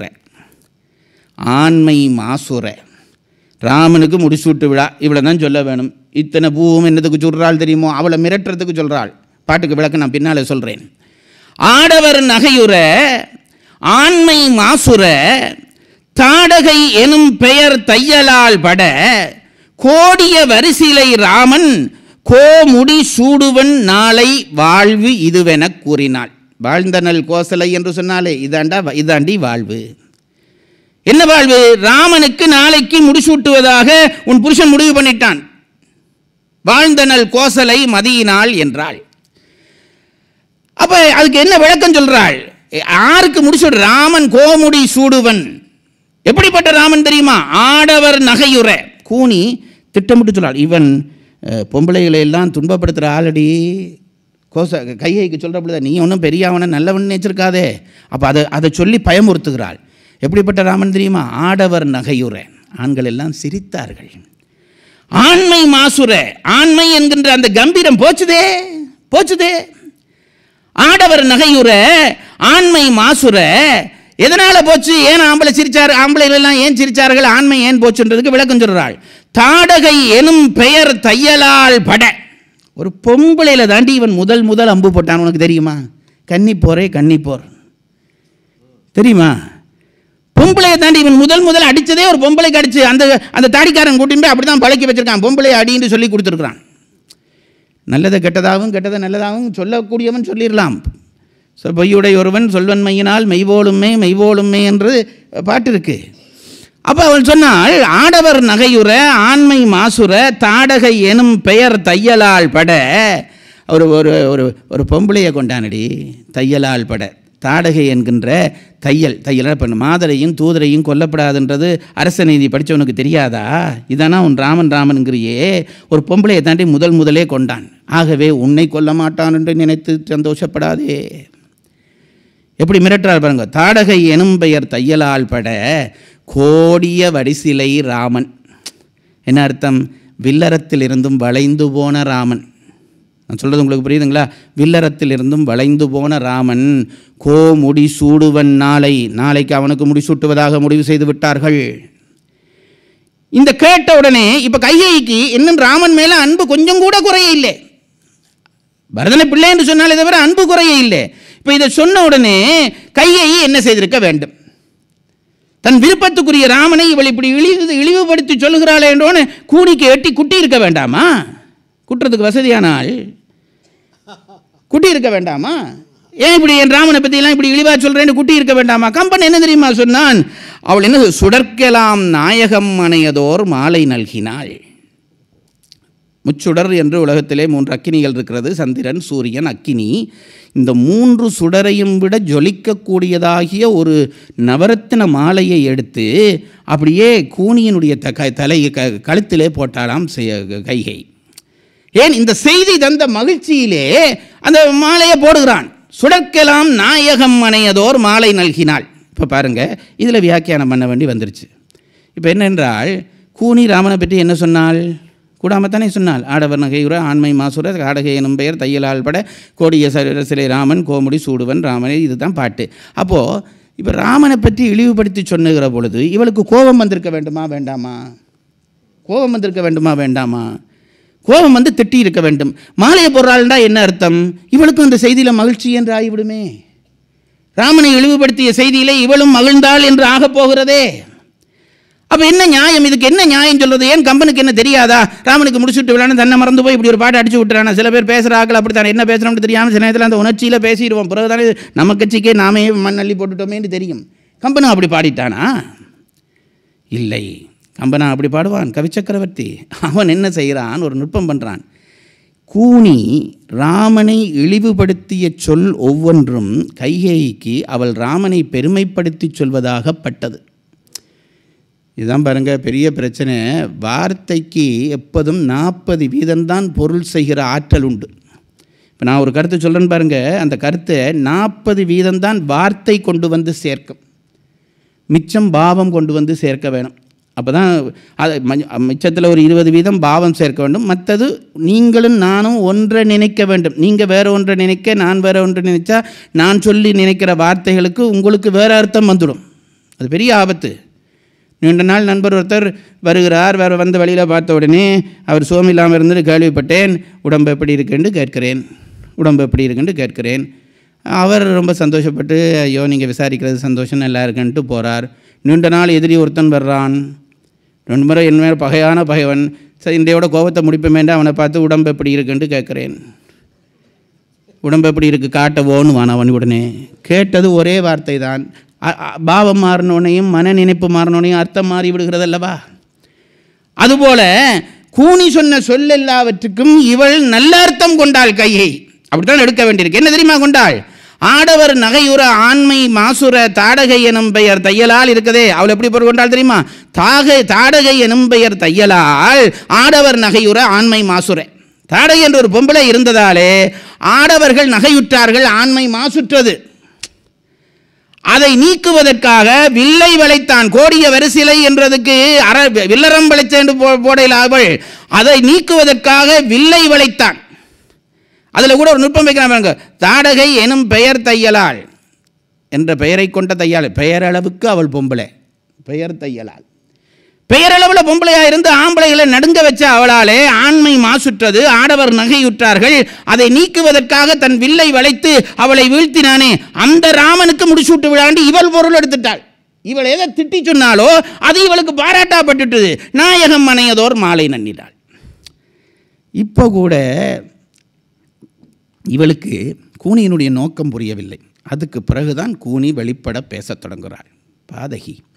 ஆண்மை மாசுர ராமனுக்கு முடிசூட்டு விழா இவ்வளோ தான் சொல்ல வேணும் இத்தனை பூவும் என்னதுக்கு சொல்கிறாள் தெரியுமோ அவளை மிரட்டுறதுக்கு சொல்கிறாள் பாட்டுக்கு விளக்கு நான் பின்னால் சொல்கிறேன் ஆடவர் நகையுற ஆண்மை மாசுர தாடகை எனும் பெயர் தையலால் பட கோடிய வரிசிலை ராமன் கோமுடி சூடுவன் நாளை வாழ்வு இதுவெனக் கூறினாள் வாழ்ந்தனல் கோசலை என்று சொன்னாலே இதாண்டா இதாண்டி வாழ்வு என்ன வாழ்வு ராமனுக்கு நாளைக்கு முடிசூட்டுவதாக உன் புருஷன் முடிவு பண்ணிட்டான் வாழ்ந்தனல் கோசலை மதியினாள் என்றாள் அப்ப அதுக்கு என்ன விளக்கம் சொல்றாள் யாருக்கு முடிசூடு ராமன் கோமுடி சூடுவன் எப்படிப்பட்ட ராமன் தெரியுமா ஆடவர் நகையுற கூனி திட்டமிட்டு சொல்றாள் இவன் அஹ், பொம்பளைகளை எல்லாம் துன்பப்படுத்துகிற ஆளடி கோச கைகைக்கு சொல்கிற பொழுது நீ ஒன்றும் பெரியவன நல்லவன் நினைச்சிருக்காதே அப்போ அதை அதை சொல்லி பயமுறுத்துகிறாள் எப்படிப்பட்ட ராமன் தெரியுமா ஆடவர் நகையுற ஆண்கள் எல்லாம் சிரித்தார்கள் ஆண்மை மாசுர ஆண்மை என்கின்ற அந்த கம்பீரம் போச்சுதே போச்சுதே ஆடவர் நகையுற ஆண்மை மாசுர எதனால போச்சு ஏன் ஆம்பளை சிரிச்சார் ஆம்பளைகள் எல்லாம் ஏன் சிரிச்சார்கள் ஆண்மை ஏன் போச்சுன்றதுக்கு விளக்கம் சொல்றாள் தாடகை எனும் பெயர் தையலால் பட ஒரு பொம்பளையில தாண்டி இவன் முதல் முதல் அம்பு போட்டான் உனக்கு தெரியுமா கன்னிப்போரே கன்னிப்போர் தெரியுமா பொம்பளையை தாண்டி இவன் முதல் முதல் அடிச்சதே ஒரு பொம்பளைக்கு அடிச்சு அந்த அந்த தாடிக்காரன் கூட்டிட்டு போய் அப்படி தான் பழக்கி வச்சிருக்கான் பொம்பளையை அடின்னு சொல்லி கொடுத்துருக்குறான் நல்லதை கெட்டதாகவும் கெட்டதை நல்லதாகவும் சொல்லக்கூடியவன் சொல்லிடலாம் சொ- பொய்யுடை ஒருவன் சொல்வன்மையினால் மெய்வோலுமே மெய்வோலுமே என்று பாட்டு இருக்கு அப்போ அவள் சொன்னால் ஆடவர் நகையுற ஆண்மை மாசுர தாடகை எனும் பெயர் தையலால் பட ஒரு ஒரு ஒரு ஒரு பொம்பளையை கொண்டானடி தையலால் பட தாடகை என்கின்ற தையல் தையல் இப்போ மாதரையும் தூதரையும் கொல்லப்படாதுன்றது அரச நீதி படித்தவனுக்கு தெரியாதா இதானா உன் ராமன் ராமனுங்கிறியே ஒரு பொம்பளையை தாண்டி முதல் முதலே கொண்டான் ஆகவே உன்னை கொல்ல மாட்டான் என்று நினைத்து சந்தோஷப்படாதே எப்படி மிரட்டுறார் பாருங்க தாடகை எனும் பெயர் தையலால் பட கோடிய வடிசிலை ராமன் என்ன அர்த்தம் வில்லரத்தில் இருந்தும் வளைந்து போன ராமன் நான் சொல்கிறது உங்களுக்கு புரியுதுங்களா வில்லரத்தில் இருந்தும் வளைந்து போன ராமன் கோ முடி சூடுவன் நாளை நாளைக்கு அவனுக்கு முடி சூட்டுவதாக முடிவு செய்து விட்டார்கள் இந்த கேட்ட உடனே இப்போ கையைக்கு இன்னும் ராமன் மேலே அன்பு கொஞ்சம் கூட குறைய இல்லை பரதனை பிள்ளை என்று சொன்னாலே தவிர அன்பு குறைய இல்லை இப்போ இதை சொன்ன உடனே கையை என்ன செய்திருக்க வேண்டும் தன் விருப்பத்துக்குரிய ராமனை இவள் இப்படி இழிவு இழிவுபடுத்தி சொல்லுகிறாளே என்றோன்னு கூனிக்கு எட்டி குட்டி இருக்க வேண்டாமா குட்டுறதுக்கு வசதியான ஆள் குட்டி இருக்க வேண்டாமா ஏன் இப்படி என் ராமனை பற்றியெல்லாம் இப்படி இழிவா சொல்கிறேன்னு குட்டி இருக்க வேண்டாமா கம்பன் என்ன தெரியுமா சொன்னான் அவள் என்ன சுடர்க்கலாம் நாயகம் அணையதோர் மாலை நல்கினாள் முச்சுடர் என்று உலகத்திலே மூன்று அக்கினிகள் இருக்கிறது சந்திரன் சூரியன் அக்கினி இந்த மூன்று சுடரையும் விட ஜொலிக்கக்கூடியதாகிய ஒரு நவரத்தின மாலையை எடுத்து அப்படியே கூனியினுடைய த க தலை க கழுத்திலே போட்டாலாம் செய- கைகை ஏன் இந்த செய்தி தந்த மகிழ்ச்சியிலே அந்த மாலையை போடுகிறான் சுடர்க்கெல்லாம் நாயகம் அணையதோர் மாலை நல்கினாள் இப்போ பாருங்க இதில் வியாக்கியானம் பண்ண வேண்டி வந்துருச்சு இப்போ என்னென்றால் கூனி ராமனை பற்றி என்ன சொன்னாள் கூடாமத்தானே சொன்னாள் ஆடவர் நகையுற ஆண்மை மாசுர காடகை எனும் பெயர் தையலால் பட கோடிய சர- சிலை ராமன் கோமுடி சூடுவன் ராமனே இதுதான் பாட்டு அப்போது இப்போ ராமனை பற்றி இழிவுபடுத்தி சொன்னுகிற பொழுது இவளுக்கு கோபம் வந்திருக்க வேண்டுமா வேண்டாமா கோபம் வந்திருக்க வேண்டுமா வேண்டாமா கோபம் வந்து திட்டி இருக்க வேண்டும் மாலையை போடுறாள்டா என்ன அர்த்தம் இவளுக்கும் அந்த செய்தியில் மகிழ்ச்சி என்று ஆகிவிடுமே ராமனை இழிவுபடுத்திய செய்தியிலே இவளும் மகிழ்ந்தாள் என்று ஆகப் போகிறதே அப்போ என்ன நியாயம் இதுக்கு என்ன நியாயம் சொல்றது ஏன் கம்பனுக்கு என்ன தெரியாதா ராமனுக்கு முடிச்சுட்டு விளையாண்டு தன்னை மறந்து போய் இப்படி ஒரு பாட்டு அடிச்சு விட்டுறானா சில பேர் பேசுகிற ஆக்கள் அப்படி தானே என்ன பேசுகிறோம்னு தெரியாமல் சில நேரத்தில் அந்த உணர்ச்சியில் பேசிடுவோம் பிறகு தானே நம்ம கட்சிக்கே நாமே மண் அள்ளி போட்டுட்டோமேன்னு தெரியும் கம்பனும் அப்படி பாடிட்டானா இல்லை கம்பனா அப்படி பாடுவான் கவிச்சக்கரவர்த்தி அவன் என்ன செய்கிறான் ஒரு நுட்பம் பண்ணுறான் கூனி ராமனை இழிவுபடுத்திய சொல் ஒவ்வொன்றும் கைகேயிக்கு அவள் ராமனை பெருமைப்படுத்தி சொல்வதாகப்பட்டது இதுதான் பாருங்க பெரிய பிரச்சனை வார்த்தைக்கு எப்போதும் நாற்பது வீதம்தான் பொருள் செய்கிற ஆற்றல் உண்டு இப்போ நான் ஒரு கருத்து சொல்கிறேன்னு பாருங்க அந்த கருத்தை நாற்பது வீதம்தான் வார்த்தை கொண்டு வந்து சேர்க்கும் மிச்சம் பாவம் கொண்டு வந்து சேர்க்க வேணும் அப்போ தான் அது மிச்சத்தில் ஒரு இருபது வீதம் பாவம் சேர்க்க வேண்டும் மற்றது நீங்களும் நானும் ஒன்றை நினைக்க வேண்டும் நீங்கள் வேற ஒன்றை நினைக்க நான் வேற ஒன்றை நினைச்சா நான் சொல்லி நினைக்கிற வார்த்தைகளுக்கு உங்களுக்கு வேற அர்த்தம் வந்துடும் அது பெரிய ஆபத்து நீண்ட நாள் நண்பர் ஒருத்தர் வருகிறார் வேறு வந்த வழியில் பார்த்த உடனே அவர் சோம் இல்லாமல் இருந்துட்டு கேள்விப்பட்டேன் உடம்பு எப்படி இருக்குன்னு கேட்கிறேன் உடம்பு எப்படி இருக்குன்னு கேட்கிறேன் அவர் ரொம்ப சந்தோஷப்பட்டு ஐயோ நீங்கள் விசாரிக்கிறது சந்தோஷம் நல்லா இருக்குன்ட்டு போகிறார் நீண்ட நாள் எதிரி ஒருத்தன் வர்றான் ரெண்டு முறை என் மேல் பகையான பகைவன் சரி இன்றையோட கோபத்தை முடிப்பமேண்டு அவனை பார்த்து உடம்பு எப்படி இருக்குன்ட்டு கேட்குறேன் உடம்பு எப்படி இருக்கு காட்டவோன்னு வான் அவன் உடனே கேட்டது ஒரே வார்த்தை தான் அ- அ- பாவம் மாறினோனையும் மன நினைப்பு மாறினோனையும் அர்த்தம் மாறி விடுகிறது அல்லவா அதுபோல கூனி சொன்ன சொல் எல்லாவற்றுக்கும் இவள் நல்ல அர்த்தம் கொண்டாள் கையை அப்படித்தான் எடுக்க வேண்டியிருக்கு என்ன தெரியுமா கொண்டாள் ஆடவர் நகையுற ஆண்மை மாசுர தாடகை எனும் பெயர் தையலால் இருக்கதே அவள் எப்படி பொருள் கொண்டாள் தெரியுமா தாகை தாடகை எனும் பெயர் தையலால் ஆடவர் நகையுற ஆண்மை மாசுர தாடகை என்ற ஒரு பொம்பளை இருந்ததாலே ஆடவர்கள் நகையுற்றார்கள் ஆண்மை மாசுற்றது அதை நீக்குவதற்காக வில்லை வளைத்தான் கோடிய வரிசிலை என்றதுக்கு அற வில்லறம் வளைச்சேண்டு போ போடையில் அவள் அதை நீக்குவதற்காக வில்லை வளைத்தான் அதில் கூட ஒரு நுட்பம் வைக்கிறான் பாருங்க தாடகை எனும் பெயர் தையலாள் என்ற பெயரை கொண்ட தையாள் பெயரளவுக்கு அவள் பொம்பளை பெயர் தையலாள் பெயரளவில் பொம்பளையா இருந்து ஆம்பளைகளை நடுங்க வச்ச அவளாலே ஆண்மை மாசுற்றது ஆடவர் நகையுற்றார்கள் அதை நீக்குவதற்காக தன் வில்லை வளைத்து அவளை வீழ்த்தினானே அந்த ராமனுக்கு முடிசூட்டு விழாண்டு இவள் பொருள் எடுத்துட்டாள் இவள் எதை திட்டி சொன்னாலோ அது இவளுக்கு பாராட்டப்பட்டுட்டது நாயகம் மனையதோர் மாலை நன்னினாள் இப்போ கூட இவளுக்கு கூனியினுடைய நோக்கம் புரியவில்லை அதுக்கு பிறகுதான் கூனி வெளிப்பட பேசத் தொடங்குகிறாள் பாதகி